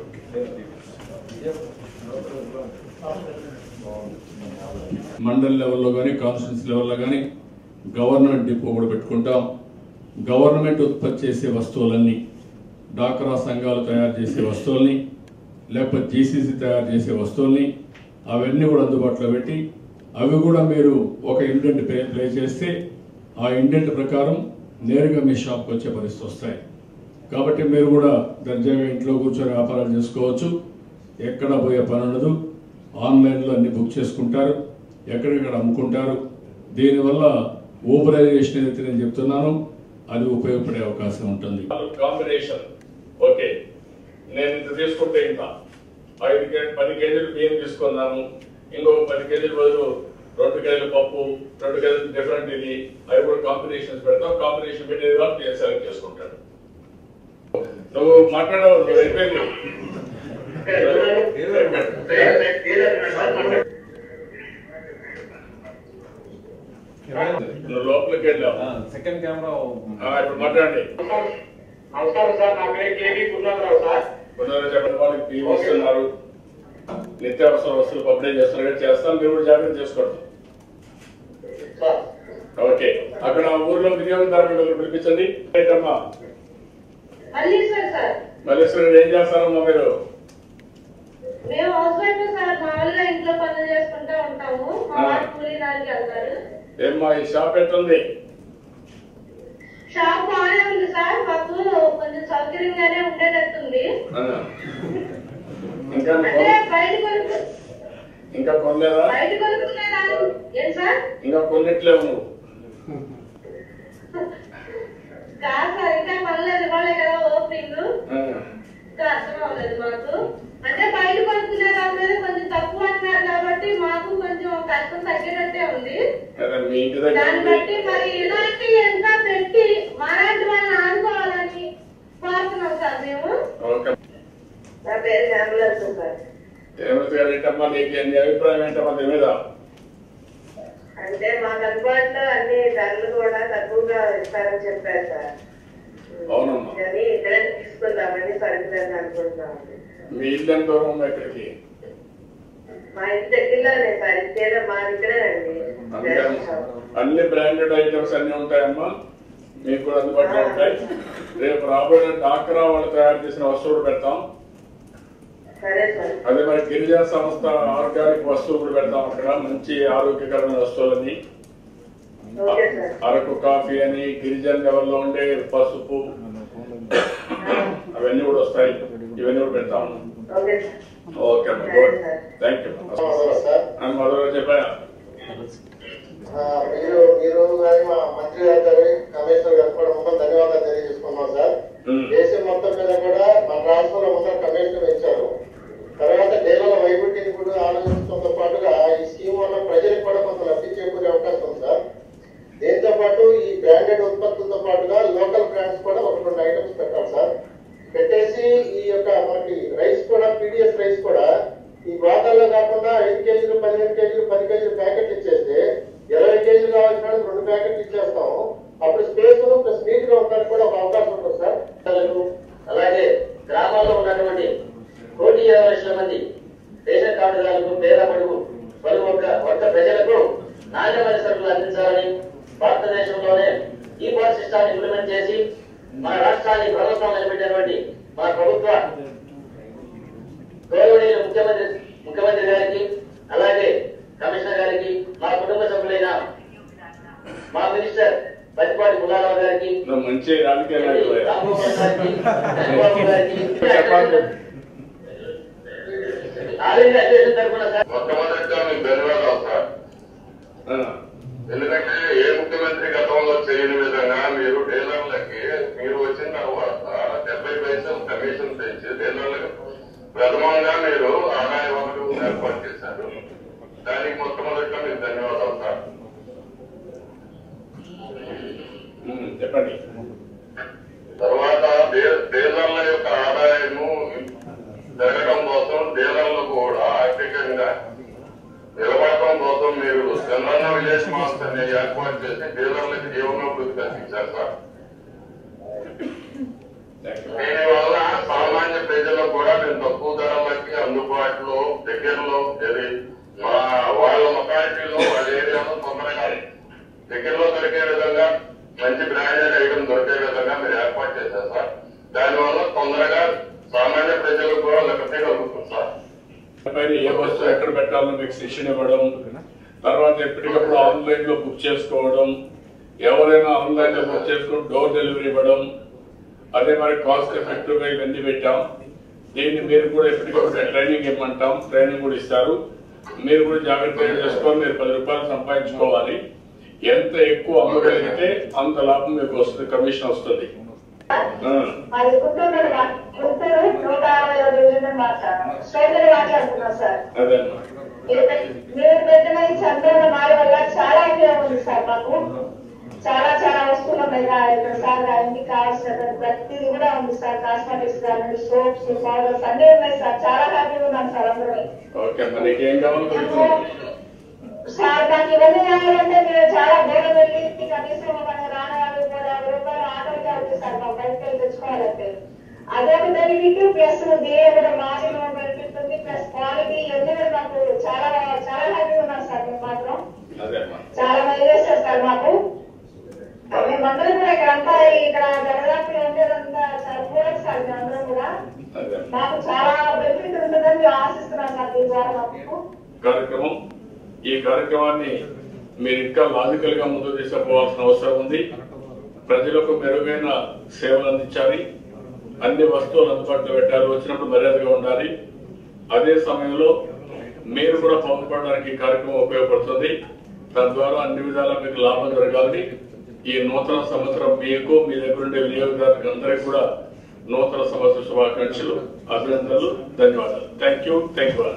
మండల్ లెవెల్లో కానీ కాన్స్టిట్యూన్సీ లెవెల్లో కానీ గవర్నమెంట్ డిపో కూడా పెట్టుకుంటాం గవర్నమెంట్ ఉత్పత్తి చేసే వస్తువులన్నీ డాక్రా సంఘాలు తయారు చేసే వస్తువుల్ని లేకపోతే జీసీసీ తయారు చేసే వస్తువుల్ని అవన్నీ కూడా అందుబాటులో పెట్టి అవి కూడా మీరు ఒక ఇండెంట్ పే ప్లే చేస్తే ఆ ఇండెంట్ ప్రకారం నేరుగా మీ షాప్కి వచ్చే పరిస్థితి వస్తాయి కాబట్టి మీరు కూడా దర్జాగా ఇంట్లో కూర్చొని వ్యాపారాలు చేసుకోవచ్చు ఎక్కడ పోయే పని ఉండదు ఆన్లైన్లో అన్ని బుక్ చేసుకుంటారు ఎక్కడెక్కడ అమ్ముకుంటారు దీనివల్ల ఊబరైజేషన్ ఏదైతే నేను చెప్తున్నానో అది ఉపయోగపడే అవకాశం ఉంటుంది కాంబినేషన్ ఓకే నేను ఇంత తీసుకుంటే ఇంత ఐదు కే- పది కేజీలు బియ్యం తీసుకున్నాను ఇంకొక పది కేజీల బదులు రెండు కేజీలు పప్పు రెండు కేజీలు డిఫరెంట్ ఇది అవి కూడా కాంబినేషన్స్ పెడతాం కాంబినేషన్ పెట్టేది కాబట్టి నేను సెలెక్ట్ చేసుకుంటాను నువ్వు మాట్లాడవు నువ్వు అయిపోయింది నువ్వు లోపలికి వెళ్ళావు సెకండ్ కెమెరా ఆ, ఇప్పుడు మాట్లాడండి నమస్కారం సార్ నా పేరు కేవీ గురునాథరావు సార్ కొందరు చెప్పండి వాళ్ళకి బియ్యం ఇస్తున్నారు నిత్యావసర వస్తువులు పంపిణీ చేస్తున్నారు కదా, చేస్తాం మీరు కూడా జాగ్రత్త చేసుకోండి ఓకే అక్కడ ఊర్లో వినియోగదారులు పిలిపించండి ఏంటమ్మా మల్లీశ్వర్ సార్ మల్లేశ్వరం ఏం చేస్తారమ్మా మీరు మేము హౌస్ వైఫ్ సార్ మామూలుగా ఇంట్లో పనులు చేసుకుంటూ ఉంటాము మా ఆ. వారు కూలీ నాలుగు వెళ్తారు ఏమ్మా ఈ షాప్ ఎట్లుంది షాప్ బాగానే ఉంది సార్ మాకు కొంచెం సౌకర్యంగానే ఉండేటట్టుంది ఆ. ఇంకా అంటే కొన- బయట కొనుక్కు ఇంకా కొనలేదా బయట కొనుక్కునే దాని ఏం సార్ ఇంకా కొన్నిట్లేవు నువ్వు కాదు సార్ ఇంకా కొనలేదు ఇవ్వలే కదా ఓపెనింగ్ ఆ. ఇంకా అర్థం అవ్వలేదు మాకు అంటే బయట కొనుక్కునే దాని మీద కొంచెం తక్కువ అంటున్నారు కాబట్టి మాకు కొంచెం కష్టం తగ్గేటట్టే ఉంది అదే మీ ఇంటి దగ్గర దాన్ని ఉంది. బట్టి మరి ఇలాంటి ఎంత పెట్టి మాలాంటి వాళ్ళని ఆదుకోవాలని కోరుతున్నాం సార్ మేము ఓకే నా పేరు హేమలక్ష్మి సార్ ఏమిటి గారు ఏంటమ్మా నీకు నీ అభిప్రాయం ఏంటమ్మా దీని మీద అంటే మాకు అందుబాటులో అన్ని ధరలు కూడా తక్కువగా ఇస్తారని చెప్పారు సార్ అవునమ్మా కానీ ఇక్కడే తీసుకుందామని సరుకులని అనుకుంటున్నాం మీ ఇల్లు ఎంత దూరం ఉంది ఇక్కడికి మా ఇంటి దగ్గరలోనే సార్ ఇక్కడే మా ఇక్కడేనండి రేషన్ షాప్. అన్ని బ్రాండెడ్ ఐటమ్స్ అన్ని ఉంటాయమ్మా మీకు కూడా అందుబాటులో ఉంటాయి రేపు రాబోయే డాక్రా వాళ్ళు తయారు చేసిన వస్తువులు పెడతాం సరే సార్ అదే మరి గిరిజన సంస్థ ఆర్గానిక్ వస్తువులు కూడా పెడతాం అక్కడ మంచి ఆరోగ్యకరమైన వస్తువులని ఓకే సార్ అరకు కాఫీ అని గిరిజన లెవెల్లో ఉండే పసుపు అవన్నీ కూడా వస్తాయి ఇవన్నీ కూడా పెడతాం ఓకే ఓకే అమ్మా గుడ్ థ్యాంక్ యూ మధుర చెప్పా ఆ, మీరు మీరు కానీ మా మంత్రి గారు కానీ కమిషనర్ గారు కూడా మొత్తం ధన్యవాదాలు తెలియజేసుకున్నాం సార్ దేశం మొత్తం మీద కూడా మన రాష్ట్రంలో మొత్తం కమిషనర్ ఇచ్చారు తర్వాత డేలల వైవిధ్యాన్ని కూడా ఆలోచించడంతో పాటుగా ఈ స్కీమ్ వల్ల ప్రజలకు కూడా కొంత లబ్ధి చేకూరే అవకాశం ఉంది సార్ దీంతో పాటు ఈ బ్రాండెడ్ ఉత్పత్తులతో పాటుగా లోకల్ బ్రాండ్స్ కూడా ఒక రెండు ఐటమ్స్ పెట్టాలి సార్ పెట్టేసి ఈ యొక్క మనకి రైస్ కూడా పీడిఎస్ రైస్ కూడా ఈ గోదాల్లో కాకుండా ఐదు కేజీలు పదిహేను కేజీలు పది కేజీలు ప్యాకెట్లు ఇచ్చేస్తే ఇరవై కేజీలు కావాల్సిన వాళ్ళకి రెండు ప్యాకెట్లు ఇచ్చేస్తాం అప్పుడు స్పేస్ ప్లస్ నీట్ గా ఉండడానికి కూడా ఒక అవకాశం ఉంటుంది సార్ అలాగే గ్రామాల్లో ఉన్నటువంటి కోటి ఇరవై లక్షల మంది రేషన్ కార్డుదారులకు పేద పడుగు పలు వర్గ వర్గ ప్రజలకు నాణ్యమైన సరుకులు అందించాలని భారతదేశంలోనే ఈ పాస్ సిస్టాన్ని ఇంప్లిమెంట్ చేసి మన రాష్ట్రాన్ని ప్రభుత్వం నిలబెట్టినటువంటి మన ప్రభుత్వ గౌరవనీయులు ముఖ్యమంత్రి ముఖ్యమంత్రి గారికి అలాగే కమిషనర్ గారికి మా కుటుంబ సభ్యులైన మా మినిస్టర్ పతిపాటి ముల్లారావు గారికి నువ్వు మంచి రాజకీయ నాయకుడు రామ్మోహన్ గారికి చంద్రబాబు గారికి ఆల్ ఇండియా అసోసియేషన్ తరఫున సార్ మొట్టమొదటిగా మీకు ధన్యవాదాలు సార్ ఎందుకంటే ఏ ముఖ్యమంత్రి గతంలో చేయని విధంగా మీరు డీలర్లకి మీరు వచ్చిన తర్వాత డెబ్బై పైసలు కమిషన్ పెంచి డీలర్లకు ప్రథమంగా మీరు ఆదాయ వనరు ఏర్పాటు చేశారు దానికి మొట్టమొదటిగా మీకు ధన్యవాదాలు సార్ చెప్పండి తర్వాత డే- డీలర్ల యొక్క ఆదాయము పెరగడం కోసం డీలర్ల చేశారు సార్ దానివల్ల తొందరగా సామాన్య ప్రజలకు కూడా లభ్యత కలుగుతుంది సార్ పైన ఏ వస్తువు ఎక్కడ పెట్టాలో మీకు శిక్షణ ఇవ్వడం తర్వాత ఎప్పటికప్పుడు ఆన్లైన్ లో బుక్ చేసుకోవడం ఎవరైనా ఆన్లైన్ లో బుక్ చేసుకుని డోర్ డెలివరీ ఇవ్వడం అదే మరి కాస్ట్ ఎఫెక్టివ్ గా ఇవన్నీ పెట్టాం దీన్ని మీరు కూడా ఎప్పటికప్పుడు ట్రైనింగ్ ఇవ్వమంటాం ట్రైనింగ్ కూడా ఇస్తారు మీరు కూడా జాగ్రత్తగా చేసుకొని మీరు పది రూపాయలు సంపాదించుకోవాలి ఎంత ఎక్కువ అమ్మగలిగితే అంత లాభం మీకు వస్తుంది కమిషన్ వస్తుంది ఆ. అది గుంటూరు గుంటూరు నూట అరవై డివిజన్ మాట్లాడు స్ట్రైట్ మాట్లాడుతున్నా సార్ అదే అమ్మా మీరు పెట్- మీరు పెట్టిన ఈ చంద్రన మారి వల్ల చాలా ఉపయోగం ఉంది సార్ మాకు చాలా చాలా వస్తువులు ఉన్నాయి కా- ఇక్కడ సార్ ఆ ఇంటికి కావాల్సిన ప్రతిదీ కూడా ఉంది సార్ కాస్మెటిక్స్ కానీ సోప్స్ పౌడర్స్ అన్ని ఉన్నాయి సార్ చాలా హ్యాపీగా ఉన్నాం సార్ అందరూ ఓకే అమ్మా నీకేం కావాలో దొరుకుతుంది సార్ నాకు ఇవన్నీ కావాలంటే మీరు చాలా దూరం వెళ్ళి కనీసం ఒక రాని యాభై మూడు యాభై రూపాయలు ఆటోకి అవుతుంది సార్ మా బయటకు వెళ్ళి తెచ్చుకోవాలంటే అదొక బెనిఫిట్ ప్లస్ దీని కూడా మార్జిన్ బెనిఫిట్ ఉంది ప్లస్ క్వాలిటీ ఇవన్నీ కూడా మాకు చాలా చాలా హ్యాపీగా ఉన్నాం సార్ మేము మాత్రం అదే అమ్మా చాలా మైలేజ్ చేస్తారు మాకు మేమందరం కూడా ఇక్కడ అంతా ఇక్కడ జగదాపులో ఉండేదంతా చాలా పూరక్ సార్ మేమందరం కూడా అదే మాకు చాలా బెనిఫిట్ ఉంటుందని మేము ఆశిస్తున్నాం సార్ దీని ద్వారా మాకు కార్యక్రమం ఈ కార్యక్రమాన్ని మీరు ఇంకా లాజికల్ గా ముందుకు తీసుకుపోవాల్సిన అవసరం ఉంది ప్రజలకు మెరుగైన సేవలు అందించాలి అన్ని వస్తువులు అందుబాటులో పెట్టాలి వచ్చినప్పుడు మర్యాదగా ఉండాలి అదే సమయంలో మీరు కూడా పాల్గొనడానికి ఈ కార్యక్రమం ఉపయోగపడుతుంది తద్వారా అన్ని విధాలా మీకు లాభం జరగాలని ఈ నూతన సంవత్సరం మీకు మీ దగ్గర ఉండే వినియోగదారులకు అందరికీ కూడా నూతన సంవత్సర శుభాకాంక్షలు అభినందనలు ధన్యవాదాలు thank you thank you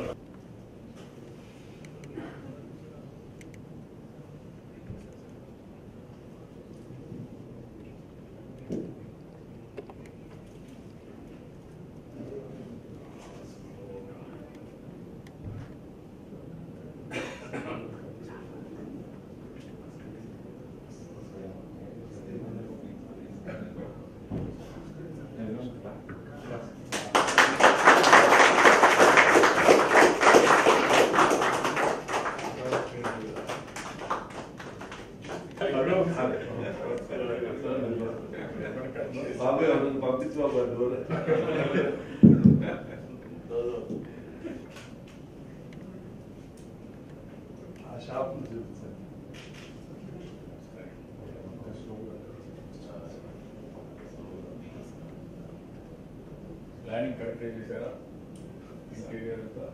planning correct చేశారా ఇంటీరియర్ అంతా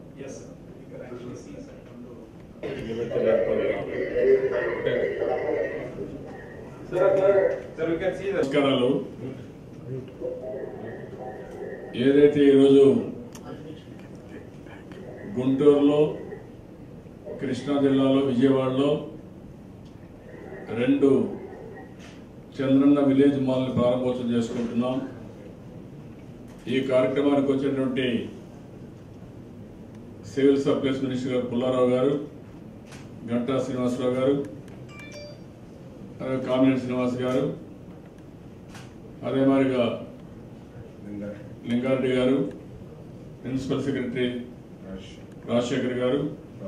నమస్కారాలు ఏదైతే ఈరోజు గుంటూరులో కృష్ణా జిల్లాలో విజయవాడలో రెండు చంద్రన్న విలేజ్ మాల్ని ప్రారంభోత్సవం చేసుకుంటున్నాం ఈ కార్యక్రమానికి వచ్చినటువంటి సివిల్ సప్లైస్ మినిస్టర్ గారు పుల్లారావు గారు గంటా శ్రీనివాసరావు గారు అలాగే కామినేని శ్రీనివాస్ గారు అదే మాదిరిగా లింగారెడ్డి గారు ప్రిన్సిపల్ సెక్రటరీ రాజశేఖర్ గారు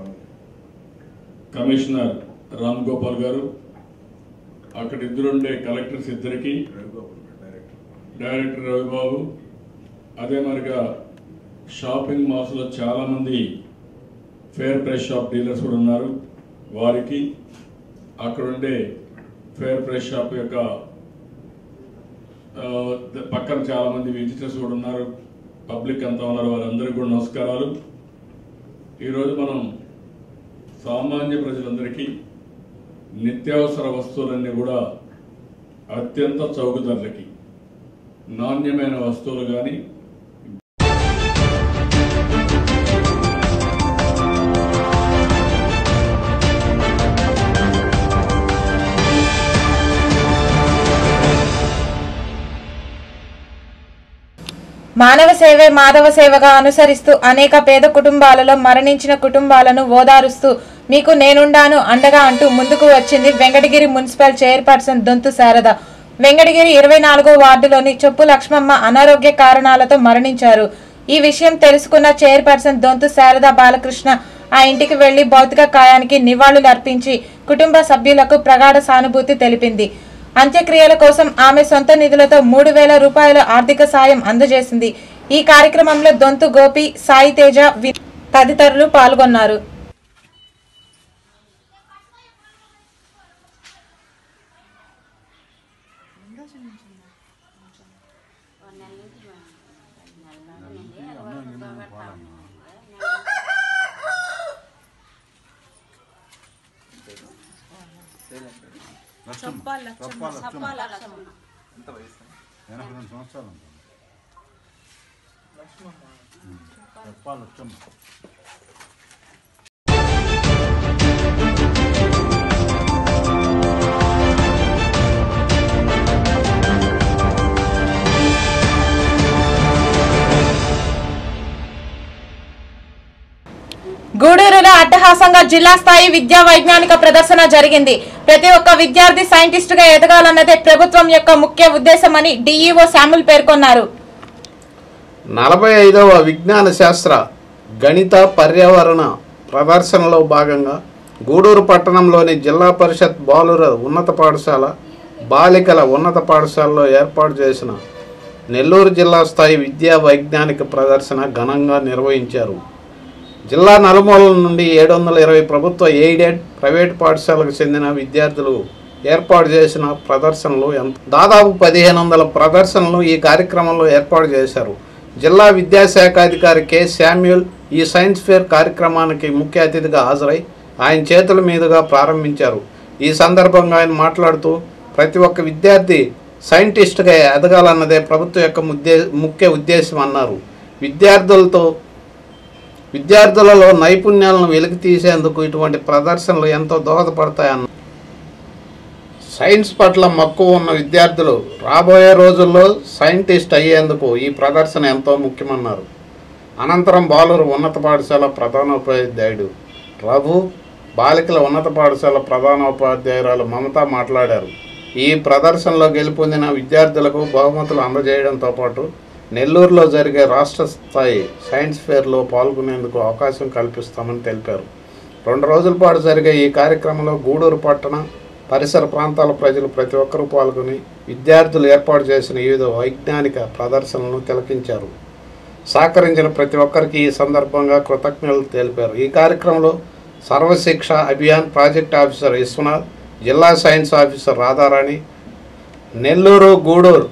కమిషనర్ రామ్ గోపాల్ గారు అక్కడ ఇద్దరుండే కలెక్టర్స్ ఇద్దరికి డైరెక్టర్ రవిబాబు అదే మరిగా షాపింగ్ మాల్స్లో చాలామంది ఫేర్ ప్రైస్ షాప్ డీలర్స్ కూడా ఉన్నారు వారికి అక్కడ ఉండే ఫేర్ ప్రైస్ షాప్ యొక్క ఆ, ద- పక్కన చాలామంది విజిటర్స్ కూడా ఉన్నారు పబ్లిక్ అంతా ఉన్నారు వారందరికీ కూడా నమస్కారాలు ఈరోజు మనం సామాన్య ప్రజలందరికీ నిత్యావసర వస్తువులన్నీ కూడా అత్యంత చౌక ధరలకి నాణ్యమైన వస్తువులు కానీ మానవ సేవే మాధవ సేవగా అనుసరిస్తూ అనేక పేద కుటుంబాలలో మరణించిన కుటుంబాలను ఓదారుస్తూ మీకు నేనుండాను అండగా అంటూ ముందుకు వచ్చింది వెంకటగిరి మున్సిపల్ చైర్పర్సన్ దొంతు శారద వెంకటగిరి ఇరవై నాలుగో వార్డులోని చొప్పు లక్ష్మమ్మ అనారోగ్య కారణాలతో మరణించారు ఈ విషయం తెలుసుకున్న చైర్పర్సన్ దొంతు శారద బాలకృష్ణ ఆ ఇంటికి వెళ్లి భౌతిక కాయానికి నివాళులు అర్పించి కుటుంబ సభ్యులకు ప్రగాఢ సానుభూతి తెలిపింది అంత్యక్రియల కోసం ఆమె సొంత నిధులతో మూడు వేల రూపాయల ఆర్థిక సాయం అందజేసింది ఈ కార్యక్రమంలో దొంతు గోపి సాయి తేజ వి- తదితరులు పాల్గొన్నారు ఎనభై రెండు సంవత్సరాలు ఉంటుంది చెప్పాలి వచ్చమ్మ గూడూరులో అట్టహాసంగా జిల్లా స్థాయి విద్యా వైజ్ఞానిక ప్రదర్శన జరిగింది ప్రతి ఒక్క విద్యార్థి సైంటిస్ట్ గా ఎదగాలన్నదే ప్రభుత్వం యొక్క ముఖ్య ఉద్దేశమని డీఈఓ శాముల్ పేర్కొన్నారు నలభై ఐదవ విజ్ఞాన శాస్త్ర గణిత పర్యావరణ ప్రదర్శనలో భాగంగా గూడూరు పట్టణంలోని జిల్లా పరిషత్ బాలుర ఉన్నత పాఠశాల బాలికల ఉన్నత పాఠశాలలో ఏర్పాటు చేసిన నెల్లూరు జిల్లా స్థాయి విద్యా వైజ్ఞానిక ప్రదర్శన ఘనంగా నిర్వహించారు జిల్లా నలుమూలల నుండి ఏడు వందల ఇరవై ప్రభుత్వ ఎయిడెడ్ ప్రైవేట్ పాఠశాలకు చెందిన విద్యార్థులు ఏర్పాటు చేసిన ప్రదర్శనలు ఎంత దాదాపు పదిహేను వందల ప్రదర్శనలు ఈ కార్యక్రమంలో ఏర్పాటు చేశారు జిల్లా విద్యాశాఖ అధికారి కె శామ్యూల్ ఈ సైన్స్ ఫేర్ కార్యక్రమానికి ముఖ్య అతిథిగా హాజరై ఆయన చేతుల మీదుగా ప్రారంభించారు ఈ సందర్భంగా ఆయన మాట్లాడుతూ ప్రతి ఒక్క విద్యార్థి సైంటిస్ట్గా ఎదగాలన్నదే ప్రభుత్వం యొక్క ముద్దే ముఖ్య ఉద్దేశం అన్నారు విద్యార్థులతో విద్యార్థులలో నైపుణ్యాలను వెలికి తీసేందుకు ఇటువంటి ప్రదర్శనలు ఎంతో దోహదపడతాయన్న సైన్స్ పట్ల మక్కువ ఉన్న విద్యార్థులు రాబోయే రోజుల్లో సైంటిస్ట్ అయ్యేందుకు ఈ ప్రదర్శన ఎంతో ముఖ్యమన్నారు అనంతరం బాలురు ఉన్నత పాఠశాల ప్రధానోపాధ్యాయుడు రఘు బాలికల ఉన్నత పాఠశాల ప్రధానోపాధ్యాయురాలు మమత మాట్లాడారు ఈ ప్రదర్శనలో గెలుపొందిన విద్యార్థులకు బహుమతులు అందజేయడంతో పాటు నెల్లూరులో జరిగే రాష్ట్ర స్థాయి సైన్స్ ఫేర్లో పాల్గొనేందుకు అవకాశం కల్పిస్తామని తెలిపారు రెండు రోజుల పాటు జరిగే ఈ కార్యక్రమంలో గూడూరు పట్టణ పరిసర ప్రాంతాల ప్రజలు ప్రతి ఒక్కరూ పాల్గొని విద్యార్థులు ఏర్పాటు చేసిన వివిధ వైజ్ఞానిక ప్రదర్శనలను తిలకించారు సహకరించిన ప్రతి ఒక్కరికి ఈ సందర్భంగా కృతజ్ఞతలు తెలిపారు ఈ కార్యక్రమంలో సర్వశిక్ష అభియాన్ ప్రాజెక్ట్ ఆఫీసర్ విశ్వనాథ్ జిల్లా science officer Radharani Nellore Gudur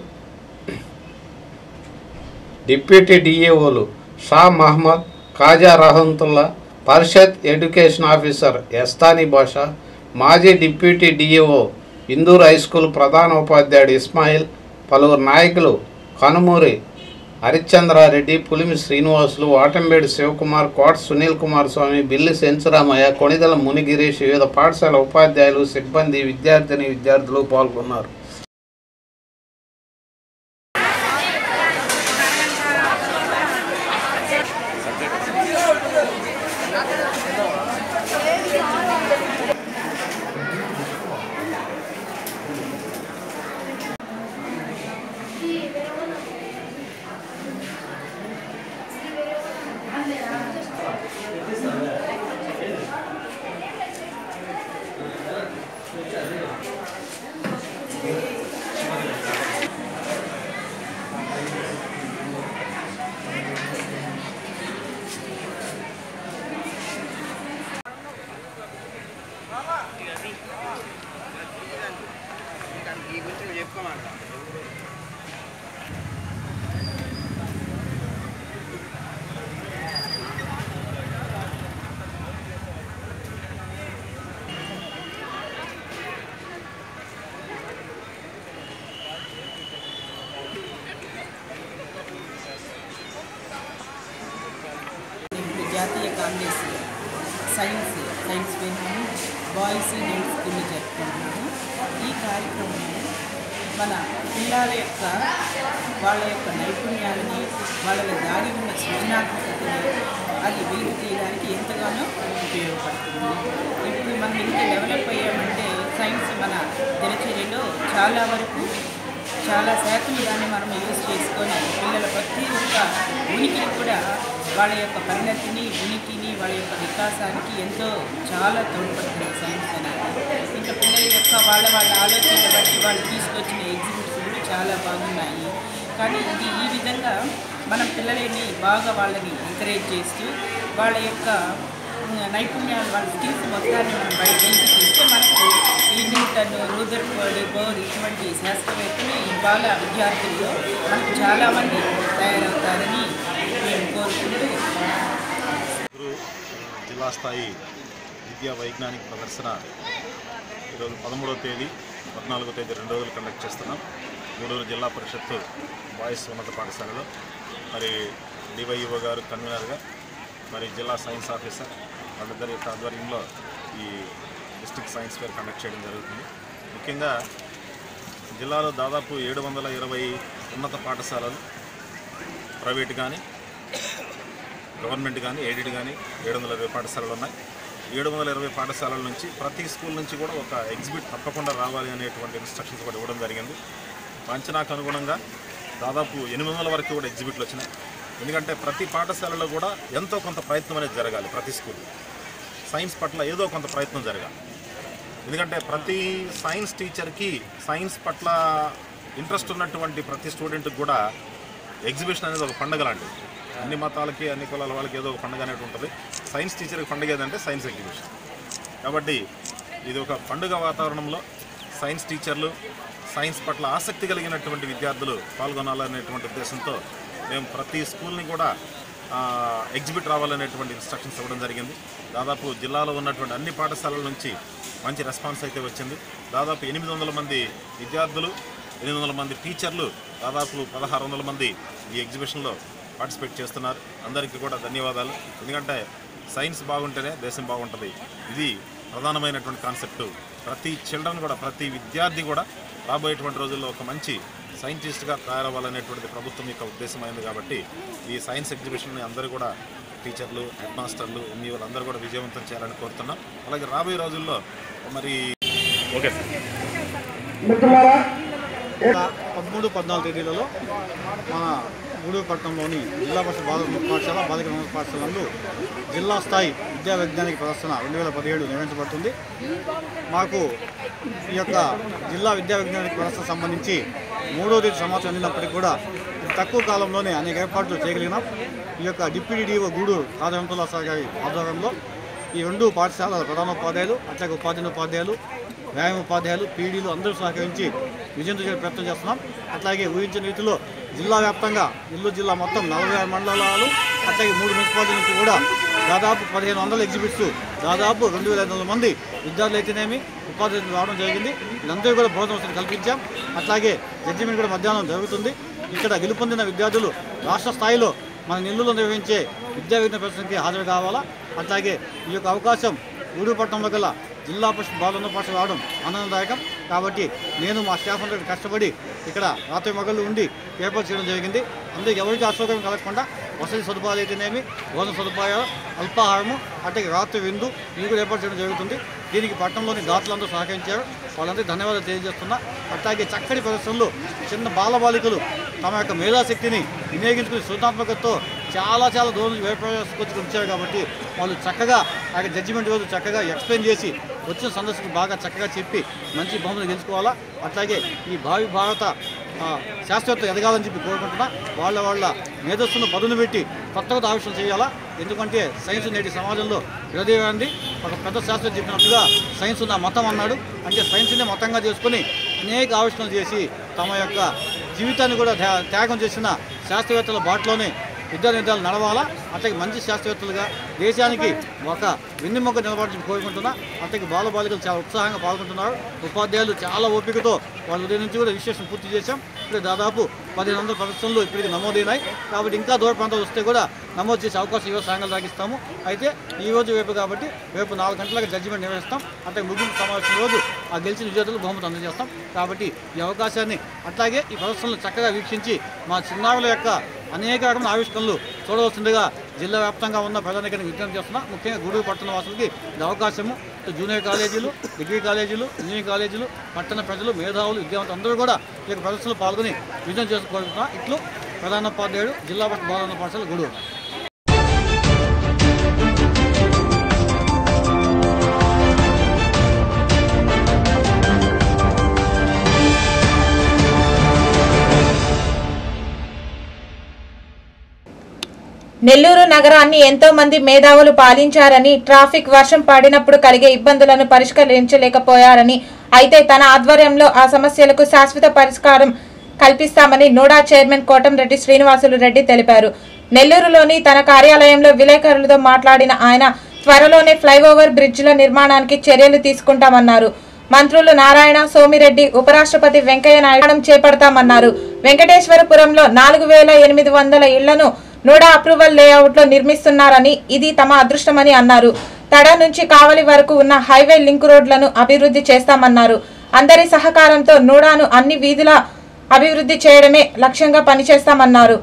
deputy డిఏఓలు షా మహమ్మద్ ఖాజా రహంతుల్లా పరిషత్ ఎడ్యుకేషన్ ఆఫీసర్ ఎస్తానీ బాషా మాజీ deputy DAO Indur high school ప్రధాన ఉపాధ్యాయుడు ఇస్మాయిల్ పలువురు నాయకులు కనుమూరి హరిశ్చంద్రారెడ్డి పులిమి శ్రీనివాసులు వాటంబేడి శివకుమార్ కోట సునీల్ కుమార్ స్వామి బిల్లి సెంచురామయ్య కొణిదల మునిగిరీష్ వివిధ పాఠశాల ఉపాధ్యాయులు సిబ్బంది విద్యార్థిని విద్యార్థులు పాల్గొన్నారు ఇప్పుడు జాతీయ కాంగ్రెస్ సైన్స్ సైన్స్ ఫేర్ని బాయ్స్ గర్ల్స్ కింద జరుపుకుంటున్నాము ఈ కార్యక్రమంలో మన పిల్లల యొక్క వాళ్ళ యొక్క నైపుణ్యాలని వాళ్ళ దాడి ఉన్న సృజనాత్మకతని అది వెలుగు తీయడానికి ఎంతగానో ఉపయోగపడుతుంది ఇప్పుడు మనం ఇంత డెవలప్ అయ్యామంటే సైన్స్ మన దినచర్యలో చాలా వరకు చాలా శాతం దాన్ని మనం యూజ్ చేసుకొని పిల్లల ప్రతి ఒక్క ఉనికిని కూడా వాళ్ళ యొక్క పరిణతిని ఉనికిని వాళ్ళ యొక్క వికాసానికి ఎంతో చాలా తోడ్పడుతుంది సైన్స్ అనేది దాంట్లో పిల్లల యొక్క వాళ్ళ వాళ్ళ ఆలోచనలు బట్టి వాళ్ళు తీసుకొచ్చిన ఎగ్జిబిట్స్ కూడా చాలా బాగున్నాయి కానీ ఇది ఈ విధంగా మనం పిల్లలని బాగా వాళ్ళని ఎంకరేజ్ చేస్తూ వాళ్ళ యొక్క ఉమ్, నైపుణ్యాలు వాళ్ళ స్కిల్స్ మొత్తాన్ని మనం బయట వెలికి తీస్తే మనకు ఈ న్యూటన్ రూదర్ఫర్డ్ బోర్ ఇటువంటి శాస్త్రవేత్తలు ఇవాళ విద్యార్థుల్లో మనకు చాలామంది తయారవుతారని మేము కోరుకుంటూ గురు జిల్లా స్థాయి విద్యా వైజ్ఞానిక ప్రదర్శన ఈరోజు పదమూడవ తేదీ పద్నాలుగో తేదీ రెండు రోజులు కండక్ట్ చేస్తున్నాం గూడూరు జిల్లా పరిషత్తు బాయ్స్ ఉన్నత పాఠశాలలో మరి డివైఓ గారు కన్వీనర్గా మరి జిల్లా సైన్స్ ఆఫీసర్ వాళ్ళిద్దరి యొక్క ఆధ్వర్యంలో ఈ డిస్ట్రిక్ట్ సైన్స్ ఫేర్ కండక్ట్ చేయడం జరుగుతుంది ముఖ్యంగా జిల్లాలో దాదాపు ఏడు వందల ఇరవై ఉన్నత పాఠశాలలు ప్రైవేట్ కానీ గవర్నమెంట్ కానీ ఎయిడెడ్ కానీ ఏడు వందల ఇరవై పాఠశాలలు ఉన్నాయి ఏడు వందల ఇరవై పాఠశాలల నుంచి ప్రతి స్కూల్ నుంచి కూడా ఒక ఎగ్జిబిట్ తప్పకుండా రావాలి అనేటువంటి ఇన్స్ట్రక్షన్స్ కూడా ఇవ్వడం జరిగింది మా అంచనాకు అనుగుణంగా దాదాపు ఎనిమిది వందల వరకు కూడా ఎగ్జిబిట్లు వచ్చినాయి ఎందుకంటే ప్రతి పాఠశాలలో కూడా ఎంతో కొంత ప్రయత్నం అనేది జరగాలి ప్రతి స్కూల్ సైన్స్ పట్ల ఏదో కొంత ప్రయత్నం జరగాలి ఎందుకంటే ప్రతి సైన్స్ టీచర్కి సైన్స్ పట్ల ఇంట్రెస్ట్ ఉన్నటువంటి ప్రతి స్టూడెంట్కి కూడా ఎగ్జిబిషన్ అనేది ఒక పండుగ లాంటిది అన్ని మతాలకి అన్ని కులాల వాళ్ళకి ఏదో ఒక పండుగ అనేది ఉంటుంది సైన్స్ టీచర్కి పండుగ ఏదంటే సైన్స్ ఎగ్జిబిషన్ కాబట్టి ఇది ఒక పండుగ వాతావరణంలో సైన్స్ టీచర్లు సైన్స్ పట్ల ఆసక్తి కలిగినటువంటి విద్యార్థులు పాల్గొనాలనేటువంటి ఉద్దేశంతో మేము ప్రతి స్కూల్ని కూడా ఆ, ఎగ్జిబిట్ రావాలనేటువంటి ఇన్స్ట్రక్షన్స్ ఇవ్వడం జరిగింది దాదాపు జిల్లాలో ఉన్నటువంటి అన్ని పాఠశాలల నుంచి మంచి రెస్పాన్స్ అయితే వచ్చింది దాదాపు ఎనిమిది వందల మంది విద్యార్థులు ఎనిమిది వందల మంది టీచర్లు దాదాపు పదహారు వందల మంది ఈ ఎగ్జిబిషన్లో పార్టిసిపేట్ చేస్తున్నారు అందరికీ కూడా ధన్యవాదాలు ఎందుకంటే సైన్స్ బాగుంటేనే దేశం బాగుంటుంది ఇది ప్రధానమైనటువంటి కాన్సెప్ట్ ప్రతి చిల్డ్రన్ కూడా ప్రతి విద్యార్థి కూడా రాబోయేటువంటి రోజుల్లో ఒక మంచి సైంటిస్ట్గా తయారవ్వాలనేటువంటిది ప్రభుత్వం యొక్క ఉద్దేశమైంది కాబట్టి ఈ సైన్స్ ఎగ్జిబిషన్ని అందరూ కూడా టీచర్లు హెడ్ మాస్టర్లు ఎన్ని వాళ్ళందరూ కూడా విజయవంతం చేయాలని కోరుతున్నాం అలాగే రాబోయే రోజుల్లో మరి ఓకే సార్ పదమూడు పద్నాలుగు తేదీలలో మన గూడూరు పట్టణంలోని జిల్లా పరిషత్ బాలిక పాఠశాల బాలిక ఉన్నత పాఠశాలలో జిల్లా స్థాయి విద్యా వైజ్ఞానిక ప్రదర్శన రెండు వేల పదిహేడు నిర్వహించబడుతుంది మాకు ఈ యొక్క జిల్లా విద్యా వైజ్ఞానిక ప్రదర్శన సంబంధించి మూడో తేదీ సమాచారం అందినప్పటికీ కూడా ఇది తక్కువ కాలంలోనే అనేక ఏర్పాట్లు చేయగలిగినాం ఈ యొక్క deputy DO Gudur Kadavanthula sir గారి ఆధ్వర్యంలో ఈ రెండు పాఠశాలల ప్రధానోపాధ్యాయులు అట్లాగే ఉపాధ్యాయులు వ్యాయామ ఉపాధ్యాయులు పీడీలు అందరూ సహకరించి విజయం చేసే ప్రయత్నం చేస్తున్నాం అట్లాగే ఊహించిన రీతిలో జిల్లా వ్యాప్తంగా నెల్లూరు జిల్లా మొత్తం నలభై ఆరు మండలాలు అట్లాగే మూడు మున్సిపాలిటీ నుంచి కూడా దాదాపు పదిహేను వందల ఎగ్జిబిట్స్ దాదాపు రెండు వేల ఐదు వందల మంది విద్యార్థులు అయితేనేమి ఉపాధ్యాయులు రావడం జరిగింది వీళ్ళందరూ కూడా భోజన వసతి కల్పించాం అట్లాగే జడ్జిమెంట్ కూడా మధ్యాహ్నం జరుగుతుంది ఇక్కడ గెలుపొందిన విద్యార్థులు రాష్ట్ర స్థాయిలో మన నెల్లూరులో నిర్వహించే విద్యా విజ్ఞాన ప్రదర్శనకి హాజరు కావాలా అట్లాగే ఈ యొక్క అవకాశం ఊరుపట్నంలో గల జిల్లా పరిషత్ బాలున్న పాఠశాల రావడం ఆనందదాయకం కాబట్టి నేను మా స్టాఫ్ అందరూ కష్టపడి ఇక్కడ రాత్రి మగళ్ళు ఉండి ఏర్పాటు చేయడం జరిగింది అందుకే ఎవరికి అసౌకర్యం కలగకుండా వసతి సదుపాయాలు అయితేనేమి భోజన సదుపాయాలు అల్పాహారము అట్లాగే రాత్రి విందు ఇవి కూడా ఏర్పాటు చేయడం జరుగుతుంది దీనికి పట్టణంలోని దాతలందరూ సహకరించారు వాళ్ళందరికీ ధన్యవాదాలు తెలియజేస్తున్నా అట్లాగే చక్కటి ప్రదర్శనలు చిన్న బాలబాలికలు తమ యొక్క మేధాశక్తిని వినియోగించుకుని సృజనాత్మకతతో చాలా చాలా దూరం నుంచి వేరుపరచుకొచ్చి వచ్చారు కాబట్టి వాళ్ళు చక్కగా ఆ యొక్క జడ్జిమెంట్ రోజు చక్కగా ఎక్స్ప్లెయిన్ చేసి వచ్చిన సందర్శకులు బాగా చక్కగా చెప్పి మంచి బహుమతి గెలుచుకోవాలా అట్లాగే ఈ భావి భారత ఆ, శాస్త్రవేత్త ఎదగాలని చెప్పి కోరుకుంటున్నా వాళ్ళ వాళ్ళ మేధస్సును పదును పెట్టి కొత్త కొత్త ఆవిష్కరణ చేయాలా ఎందుకంటే సైన్స్ నేటి సమాజంలో విడదీయండి ఒక పెద్ద శాస్త్రం చెప్పినట్టుగా సైన్స్ నా మతం అన్నాడు అంటే సైన్స్ని మతంగా చేసుకొని అనేక ఆవిష్కరణలు చేసి తమ యొక్క జీవితాన్ని కూడా త్యా- త్యాగం చేసిన శాస్త్రవేత్తల బాటలోనే విద్యా నిర్ధారణ నడవాలా అట్లాగే మంచి శాస్త్రవేత్తలుగా దేశానికి ఒక వెన్నెముక నిలబడి కోరుకుంటున్నా అట్లాగే బాలబాలికలు చాలా ఉత్సాహంగా పాల్గొంటున్నారు ఉపాధ్యాయులు చాలా ఓపికతో వాళ్ళ ఉదయం నుంచి కూడా విశేషం పూర్తి చేశాం ఇప్పుడు దాదాపు పదిహేను వందల ప్రదర్శనలు ఇప్పటికి నమోదైనాయి కాబట్టి ఇంకా దూర ప్రాంతాలు వస్తే కూడా నమోదు చేసే అవకాశం ఈరోజు సాయంకాలం దాగిస్తాము అయితే ఈ రోజు రేపు కాబట్టి రేపు నాలుగు గంటలకు జడ్జిమెంట్ నిర్వహిస్తాం అట్లాగే ముగింపు సమావేశం రోజు ఆ గెలిచిన విద్యార్థులకు బహుమతి అందజేస్తాం కాబట్టి ఈ అవకాశాన్ని అట్లాగే ఈ ప్రదర్శనలు చక్కగా వీక్షించి మా చిన్నారుల యొక్క అనేక రకమైన ఆవిష్కరణలు చూడవలసిందిగా జిల్లా వ్యాప్తంగా ఉన్న ప్రజానికాన్ని విజ్ఞప్తి చేస్తున్నా ముఖ్యంగా గూడూరు పట్టణ వాసులకి ఈ అవకాశము ఇటు జూనియర్ కాలేజీలు డిగ్రీ కాలేజీలు ఇంజనీరింగ్ కాలేజీలు పట్టణ ప్రజలు మేధావులు విద్యావంతులు అందరూ కూడా ఈ యొక్క ప్రదర్శనలు పాల్గొని విజయం చేసుకోవాలనుకున్నా ఇట్లు ప్రధానోపాధ్యాయుడు జిల్లా పరిషత్ బాలన్న పాఠశాల గూడూరు నెల్లూరు నగరాన్ని ఎంతో మంది మేధావులు పాలించారని ట్రాఫిక్ వర్షం పడినప్పుడు కలిగే ఇబ్బందులను పరిష్కరించలేకపోయారని అయితే తన ఆధ్వర్యంలో ఆ సమస్యలకు శాశ్వత పరిష్కారం కల్పిస్తామని నోడా చైర్మన్ కోటంరెడ్డి శ్రీనివాసులు రెడ్డి తెలిపారు నెల్లూరులోని తన కార్యాలయంలో విలేకరులతో మాట్లాడిన ఆయన త్వరలోనే ఫ్లైఓవర్ బ్రిడ్జిల నిర్మాణానికి చర్యలు తీసుకుంటామన్నారు మంత్రులు నారాయణ సోమిరెడ్డి ఉపరాష్ట్రపతి వెంకయ్య నాయుడు చేపడతామన్నారు వెంకటేశ్వరపురంలో నాలుగు వేల ఎనిమిది వందల ఇళ్లను నోడా అప్రూవల్ లేఅవుట్ లో నిర్మిస్తున్నారని ఇది తమ అదృష్టమని అన్నారు తడ నుంచి కావలి వరకు ఉన్న హైవే లింక్ రోడ్లను అభివృద్ధి చేస్తామన్నారు అందరి సహకారంతో నోడాను అన్ని వీధుల అభివృద్ధి చేయడమే లక్ష్యంగా పనిచేస్తామన్నారు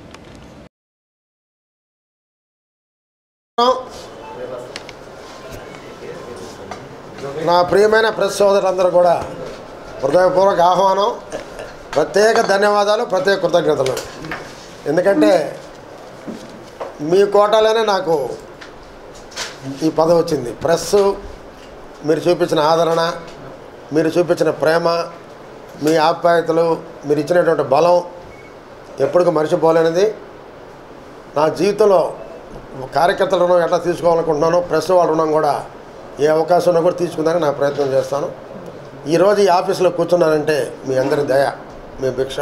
నా ప్రియమైన ప్రెస్ సోదరులందరూ కూడా హృదయపూర్వక ఆహ్వానం ప్రత్యేక ధన్యవాదాలు ప్రత్యేక కృతజ్ఞతలు ఎందుకంటే మీ కోటాలోనే నాకు ఈ పదవి వచ్చింది ప్రెస్ మీరు చూపించిన ఆదరణ మీరు చూపించిన ప్రేమ మీ ఆప్యాయతలు మీరు ఇచ్చినటువంటి బలం ఎప్పటికీ మర్చిపోలేనిది నా జీవితంలో కార్యకర్తల రుణం ఎట్లా తీసుకోవాలనుకుంటున్నానో ప్రెస్ వాళ్ళ రుణం కూడా ఏ అవకాశం ఉన్నా కూడా తీసుకుందానికి నా ప్రయత్నం చేస్తాను ఈరోజు ఈ ఆఫీసులో కూర్చున్నానంటే మీ అందరి దయ మీ భిక్ష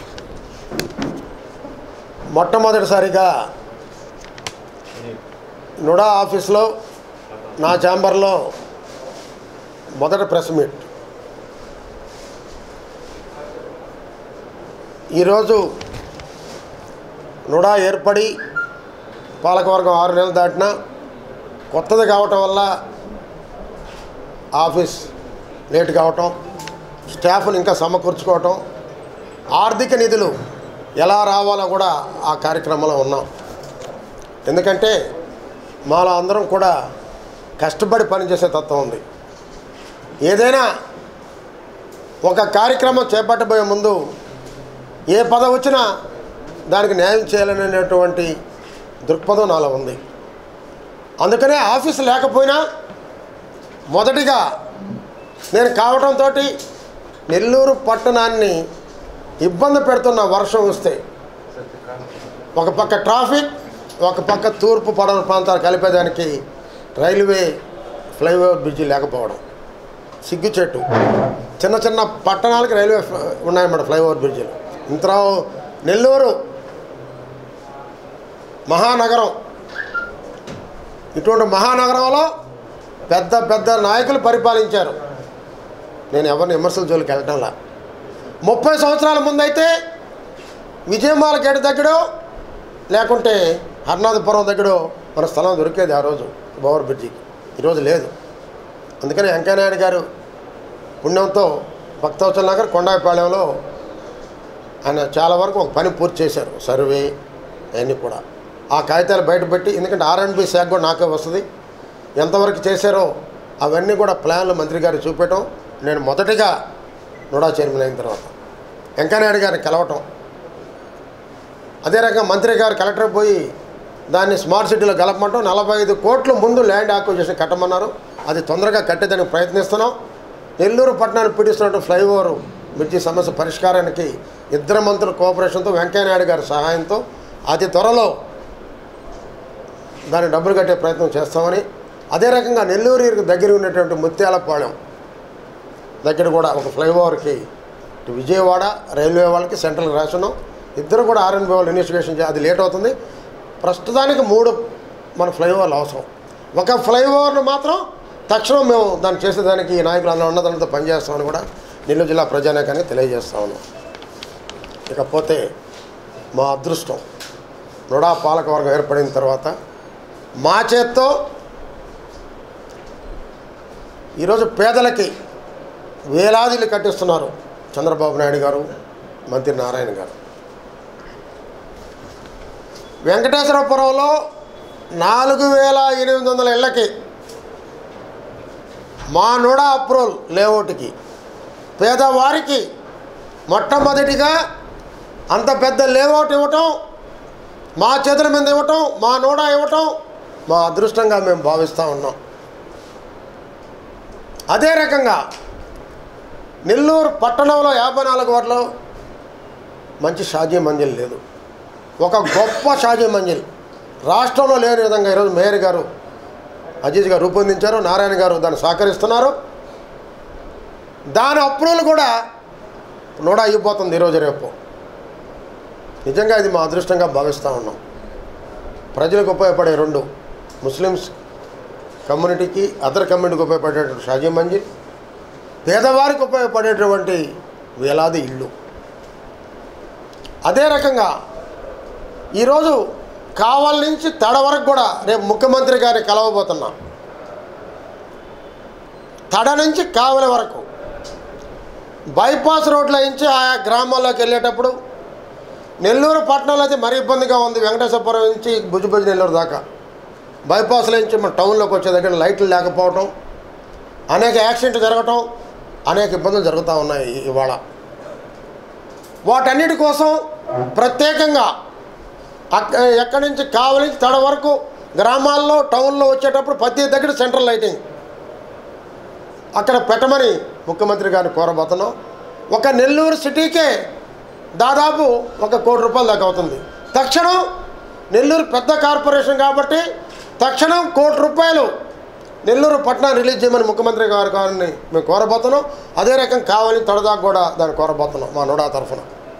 మొట్టమొదటిసారిగా నుడా ఆఫీస్లో నా ఛాంబర్లో మొదటి ప్రెస్ మీట్ ఈరోజు నుడా ఏర్పడి పాలకవర్గం ఆరు నెలలు దాటినా కొత్తది కావటం వల్ల ఆఫీస్ లేట్ కావటం స్టాఫ్ని ఇంకా సమకూర్చుకోవటం ఆర్థిక నిధులు ఎలా రావాలో కూడా ఆ కార్యక్రమంలో ఉన్నాం ఎందుకంటే మాలో అందరం కూడా కష్టపడి పనిచేసే తత్వం ఉంది ఏదైనా ఒక కార్యక్రమం చేపట్టబోయే ముందు ఏ పదవి వచ్చినా దానికి న్యాయం చేయాలనేటువంటి దృక్పథం నాలో ఉంది అందుకనే ఆఫీస్ లేకపోయినా మొదటిగా నేను కావడంతో నెల్లూరు పట్టణాన్ని ఇబ్బంది పెడుతున్న వర్షం వస్తే ఒక పక్క ట్రాఫిక్ ఒక పక్క తూర్పు పడవ ప్రాంతాలు కలిపేదానికి రైల్వే ఫ్లైఓవర్ బ్రిడ్జి లేకపోవడం సిగ్గుచెట్టు చిన్న చిన్న పట్టణాలకు రైల్వే ఫ్ల- ఉన్నాయన్నమాట ఫ్లైఓవర్ బ్రిడ్జిలు ఇంత నెల్లూరు మహానగరం ఇటువంటి మహానగరంలో పెద్ద పెద్ద నాయకులు పరిపాలించారు నేను ఎవరిని విమర్శల జోలికి వెళ్ళటంలా ముప్పై సంవత్సరాల ముందైతే విజయమాల గేటు దగ్గరో లేకుంటే హర్నాథపురం దగ్గరో మన స్థలం దొరికేది ఆ రోజు బోవర్ బ్రిడ్జికి ఈరోజు లేదు అందుకని వెంకయ్యనాయుడు గారు పుణ్యంతో భక్తవచల నగర్ కొండాయిపాళెంలో ఆయన చాలా వరకు ఒక పని పూర్తి చేశారు సర్వే అవన్నీ కూడా ఆ కాగితాలు బయటపెట్టి ఎందుకంటే ఆర్ఎండ్బి శాఖ కూడా నాకే వస్తుంది ఎంతవరకు చేశారో అవన్నీ కూడా ప్లాన్లు మంత్రి గారు చూపెట్టడం నేను మొదటిగా నుడా చైర్మన్ అయిన తర్వాత వెంకయ్యనాయుడు గారిని కలవటం అదే రకంగా మంత్రి గారు కలెక్టర్ పోయి దాన్ని స్మార్ట్ సిటీలో కలపమంటాం నలభై ఐదు కోట్ల ముందు ల్యాండ్ అక్విజిషన్ కట్టమన్నారు అది తొందరగా కట్టేదానికి ప్రయత్నిస్తున్నాం నెల్లూరు పట్టణాన్ని పీడిస్తున్నట్టు ఫ్లైఓవర్ బ్రిడ్జి సమస్య పరిష్కారానికి ఇద్దరు మంత్రుల కోఆపరేషన్తో వెంకయ్యనాయుడు గారి సహాయంతో అతి త్వరలో దాన్ని డబ్బులు కట్టే ప్రయత్నం చేస్తామని అదే రకంగా నెల్లూరు దగ్గర ఉన్నటువంటి ముత్యాలపాలెం దగ్గర కూడా ఒక ఫ్లైఓవర్కి ఇటు విజయవాడ రైల్వే వాళ్ళకి సెంట్రల్ రాసినాం ఇద్దరు కూడా ఆర్ఎన్బి వాళ్ళు ఇన్వెస్టిగేషన్ చే అది లేట్ అవుతుంది ప్రస్తుతానికి మూడు మన ఫ్లైఓవర్లు అవసరం ఒక ఫ్లైఓవర్ను మాత్రం తక్షణం మేము దాన్ని చేసేదానికి ఈ నాయకులు అందరూ ఉన్నదంతా పనిచేస్తామని కూడా నెల్లూరు జిల్లా ప్రజానీకానికి తెలియజేస్తా ఉన్నాం ఇకపోతే మా అదృష్టం నుడా పాలకవర్గం ఏర్పడిన తర్వాత మా చేత్తో ఈరోజు పేదలకి వేలాదిలు కట్టిస్తున్నారు చంద్రబాబు నాయుడు గారు మంత్రి నారాయణ గారు వెంకటేశ్వరపురంలో నాలుగు వేల ఎనిమిది వందల ఇళ్ళకి మా నోడా అప్రూవల్ లేఅవుట్కి పేదవారికి మొట్టమొదటిగా అంత పెద్ద లేఅవుట్ ఇవ్వటం మా చేతుల మీద ఇవ్వటం మా నోడా ఇవ్వటం మా అదృష్టంగా మేము భావిస్తూ ఉన్నాం అదే రకంగా నెల్లూరు పట్టణంలో యాభై నాలుగు వారిలో మంచి షాజీ మంజిల్ లేదు ఒక గొప్ప షాజీ మంజిల్ రాష్ట్రంలో లేని విధంగా ఈరోజు మేయర్ గారు అజీజ్ గారు రూపొందించారు నారాయణ గారు దాన్ని సహకరిస్తున్నారు దాని అప్రూవల్ కూడా నూడా అయిపోతుంది ఈరోజు రేపు నిజంగా ఇది మా అదృష్టంగా భావిస్తూ ఉన్నాం ప్రజలకు ఉపయోగపడే రెండు ముస్లిమ్స్ కమ్యూనిటీకి అదర్ కమ్యూనిటీకి ఉపయోగపడేటువంటి షాజీ మంజిల్ పేదవారికి ఉపయోగపడేటువంటి వేలాది ఇళ్ళు అదే రకంగా ఈరోజు కావల నుంచి తడ వరకు కూడా రేపు ముఖ్యమంత్రి గారిని కలవబోతున్నాం తడ నుంచి కావలి వరకు బైపాస్ రోడ్ల నుంచి ఆయా గ్రామాల్లోకి వెళ్ళేటప్పుడు నెల్లూరు పట్టణంలో అయితే మరీ ఇబ్బందిగా ఉంది వెంకటేశ్వరపురం నుంచి భుజభుజ నెల్లూరు దాకా బైపాస్ల నుంచి మన టౌన్లోకి వచ్చే దగ్గర లైట్లు లేకపోవటం అనేక యాక్సిడెంట్లు జరగటం అనేక ఇబ్బందులు జరుగుతూ ఉన్నాయి ఈ- ఇవాళ వాటన్నిటి కోసం ప్రత్యేకంగా అక్క ఎక్కడి నుంచి కావలి నుంచి తడ వరకు గ్రామాల్లో టౌన్లో వచ్చేటప్పుడు ప్రతి దగ్గర సెంట్రల్ లైటింగ్ అక్కడ పెట్టమని ముఖ్యమంత్రి గారిని కోరబోతున్నాం ఒక నెల్లూరు సిటీకే దాదాపు ఒక కోటి రూపాయల దాకా అవుతుంది తక్షణం నెల్లూరు పెద్ద కార్పొరేషన్ కాబట్టి తక్షణం కోటి రూపాయలు నెల్లూరు పట్టణాన్ని రిలీజ్ చేయమని ముఖ్యమంత్రి గారి గారిని మేము కోరబోతున్నాం అదే రకం కావాలి తడదాకా కూడా దాన్ని కోరబోతున్నాం మా నుడా తరఫున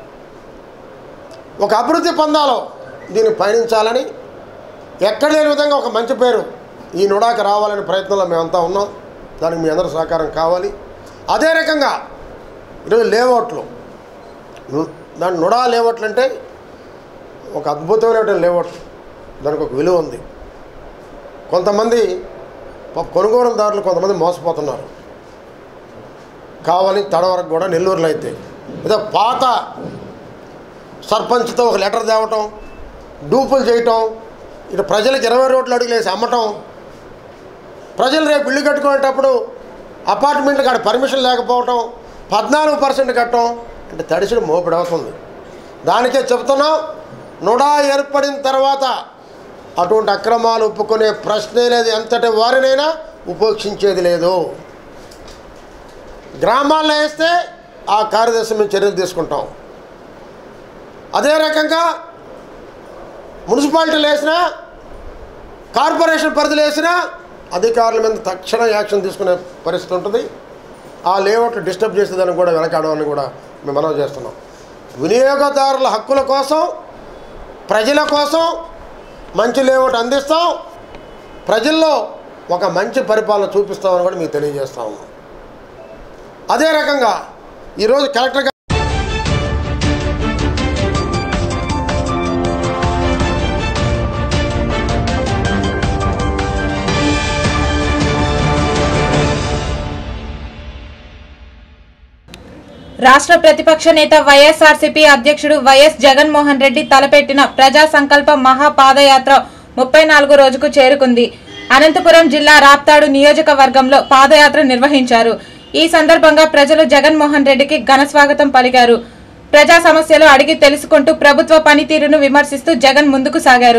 ఒక అభివృద్ధి పందాలో దీన్ని పయనించాలని ఎక్కడ లేని విధంగా ఒక మంచి పేరు ఈ నుడాకి రావాలనే ప్రయత్నంలో మేమంతా ఉన్నాం దానికి మీ అందరి సహకారం కావాలి అదే రకంగా ఈరోజు లేఅవుట్లు ను- దాని నుడా లేఅవుట్లు అంటే ఒక అద్భుతమైనటువంటి లేఅవుట్ దానికి ఒక విలువ ఉంది కొంతమంది పాప కొనుగోలుదారులు కొంతమంది మోసపోతున్నారు కావాలి తడ వరకు కూడా నెల్లూరులో అయితే ఏదో పాత సర్పంచ్తో ఒక లెటర్ తేవటం డూపులు చేయటం ఇటు ప్రజలకు ఇరవై రోడ్లు అడుగులేసి అమ్మటం ప్రజలు రేపు ఇల్లు కట్టుకునేటప్పుడు అపార్ట్మెంట్కి ఆడ పర్మిషన్ లేకపోవటం పద్నాలుగు పర్సెంట్ కట్టడం అంటే తడిసిన మోపిడి అవుతుంది దానికే చెప్తున్నాం నుడా ఏర్పడిన తర్వాత అటువంటి అక్రమాలు ఒప్పుకునే ప్రశ్నే లేదు ఎంతటి వారినైనా ఉపేక్షించేది లేదు గ్రామాల్లో వేస్తే ఆ కార్యదర్శి మేము చర్యలు తీసుకుంటాం అదే రకంగా మున్సిపాలిటీలు వేసినా కార్పొరేషన్ పరిధిలో వేసినా అధికారుల మీద తక్షణ యాక్షన్ తీసుకునే పరిస్థితి ఉంటుంది ఆ లేఅవుట్లు డిస్టర్బ్ చేసేదాన్ని కూడా వెనకాడమని కూడా మేము మనవి చేస్తున్నాం వినియోగదారుల హక్కుల కోసం ప్రజల కోసం మంచి లేఅవుట్ అందిస్తాం ప్రజల్లో ఒక మంచి పరిపాలన చూపిస్తామని కూడా మీకు తెలియజేస్తా ఉన్నాం అదే రకంగా ఈరోజు కలెక్టర్ గారు రాష్ట్ర ప్రతిపక్ష నేత వైఎస్ఆర్సీపీ అధ్యక్షుడు వైఎస్ జగన్మోహన్ రెడ్డి తలపెట్టిన ప్రజా సంకల్ప మహాపాదయాత్ర ముప్పై నాలుగో రోజుకు చేరుకుంది అనంతపురం జిల్లా రాప్తాడు నియోజకవర్గంలో పాదయాత్ర నిర్వహించారు ఈ సందర్భంగా ప్రజలు జగన్మోహన్ రెడ్డికి ఘన స్వాగతం పలికారు ప్రజా సమస్యలు అడిగి తెలుసుకుంటూ ప్రభుత్వ పనితీరును విమర్శిస్తూ జగన్ ముందుకు సాగారు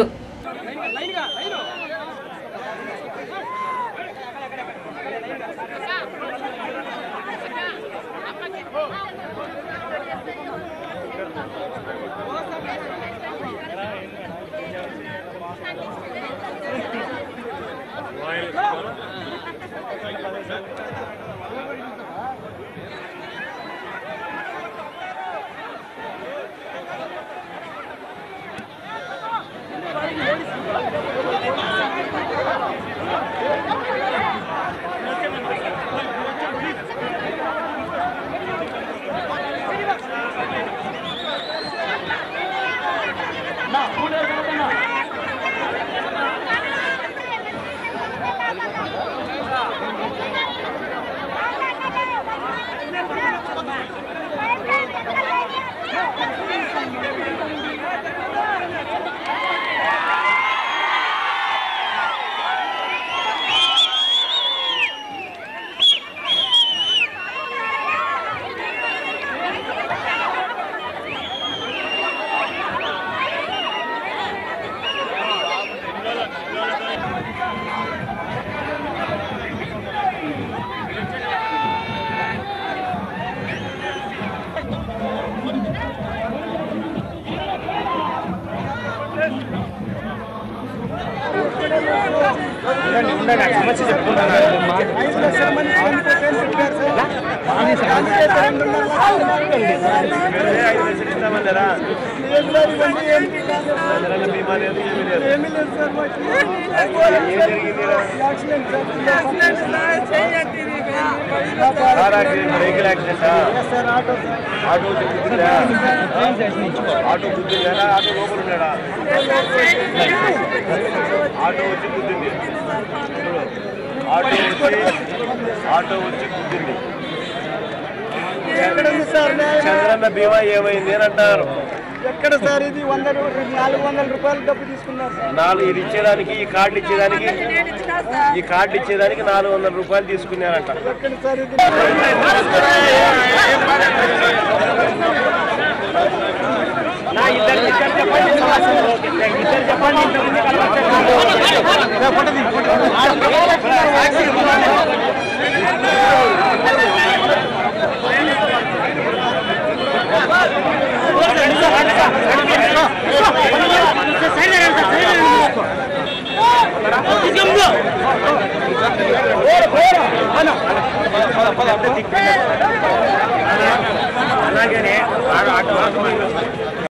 సమస్య చెప్పుకుంటున్నారు వెహికల్ యాక్సిడెంట్ ఆటో గుద్దిందా ఆటో గుద్దిందా ఆటో లోపల ఉన్నాడా ఆటో వచ్చి గుద్దింది చూడు. ఆటో వచ్చి ఆటో వచ్చి గుద్దింది చంద్రన్న బీమా ఏమైంది అని అంటారు ఎక్కడ సార్ ఇది వంద రూ- నాలుగు వందల రూపాయలు డబ్బు తీసుకున్నారు సార్ నాలుగు ఇది ఇచ్చేదానికి ఈ కార్డు ఇచ్చేదానికి ఈ కార్డు ఇచ్చేదానికి నాలుగు వందల రూపాయలు తీసుకున్నారంట ఎక్కడ సార్ ఇది నా ఇద్దరు ఇద్దరు చెప్పండి ఇద్దరు చెప్పండి అలాగనే ఆటో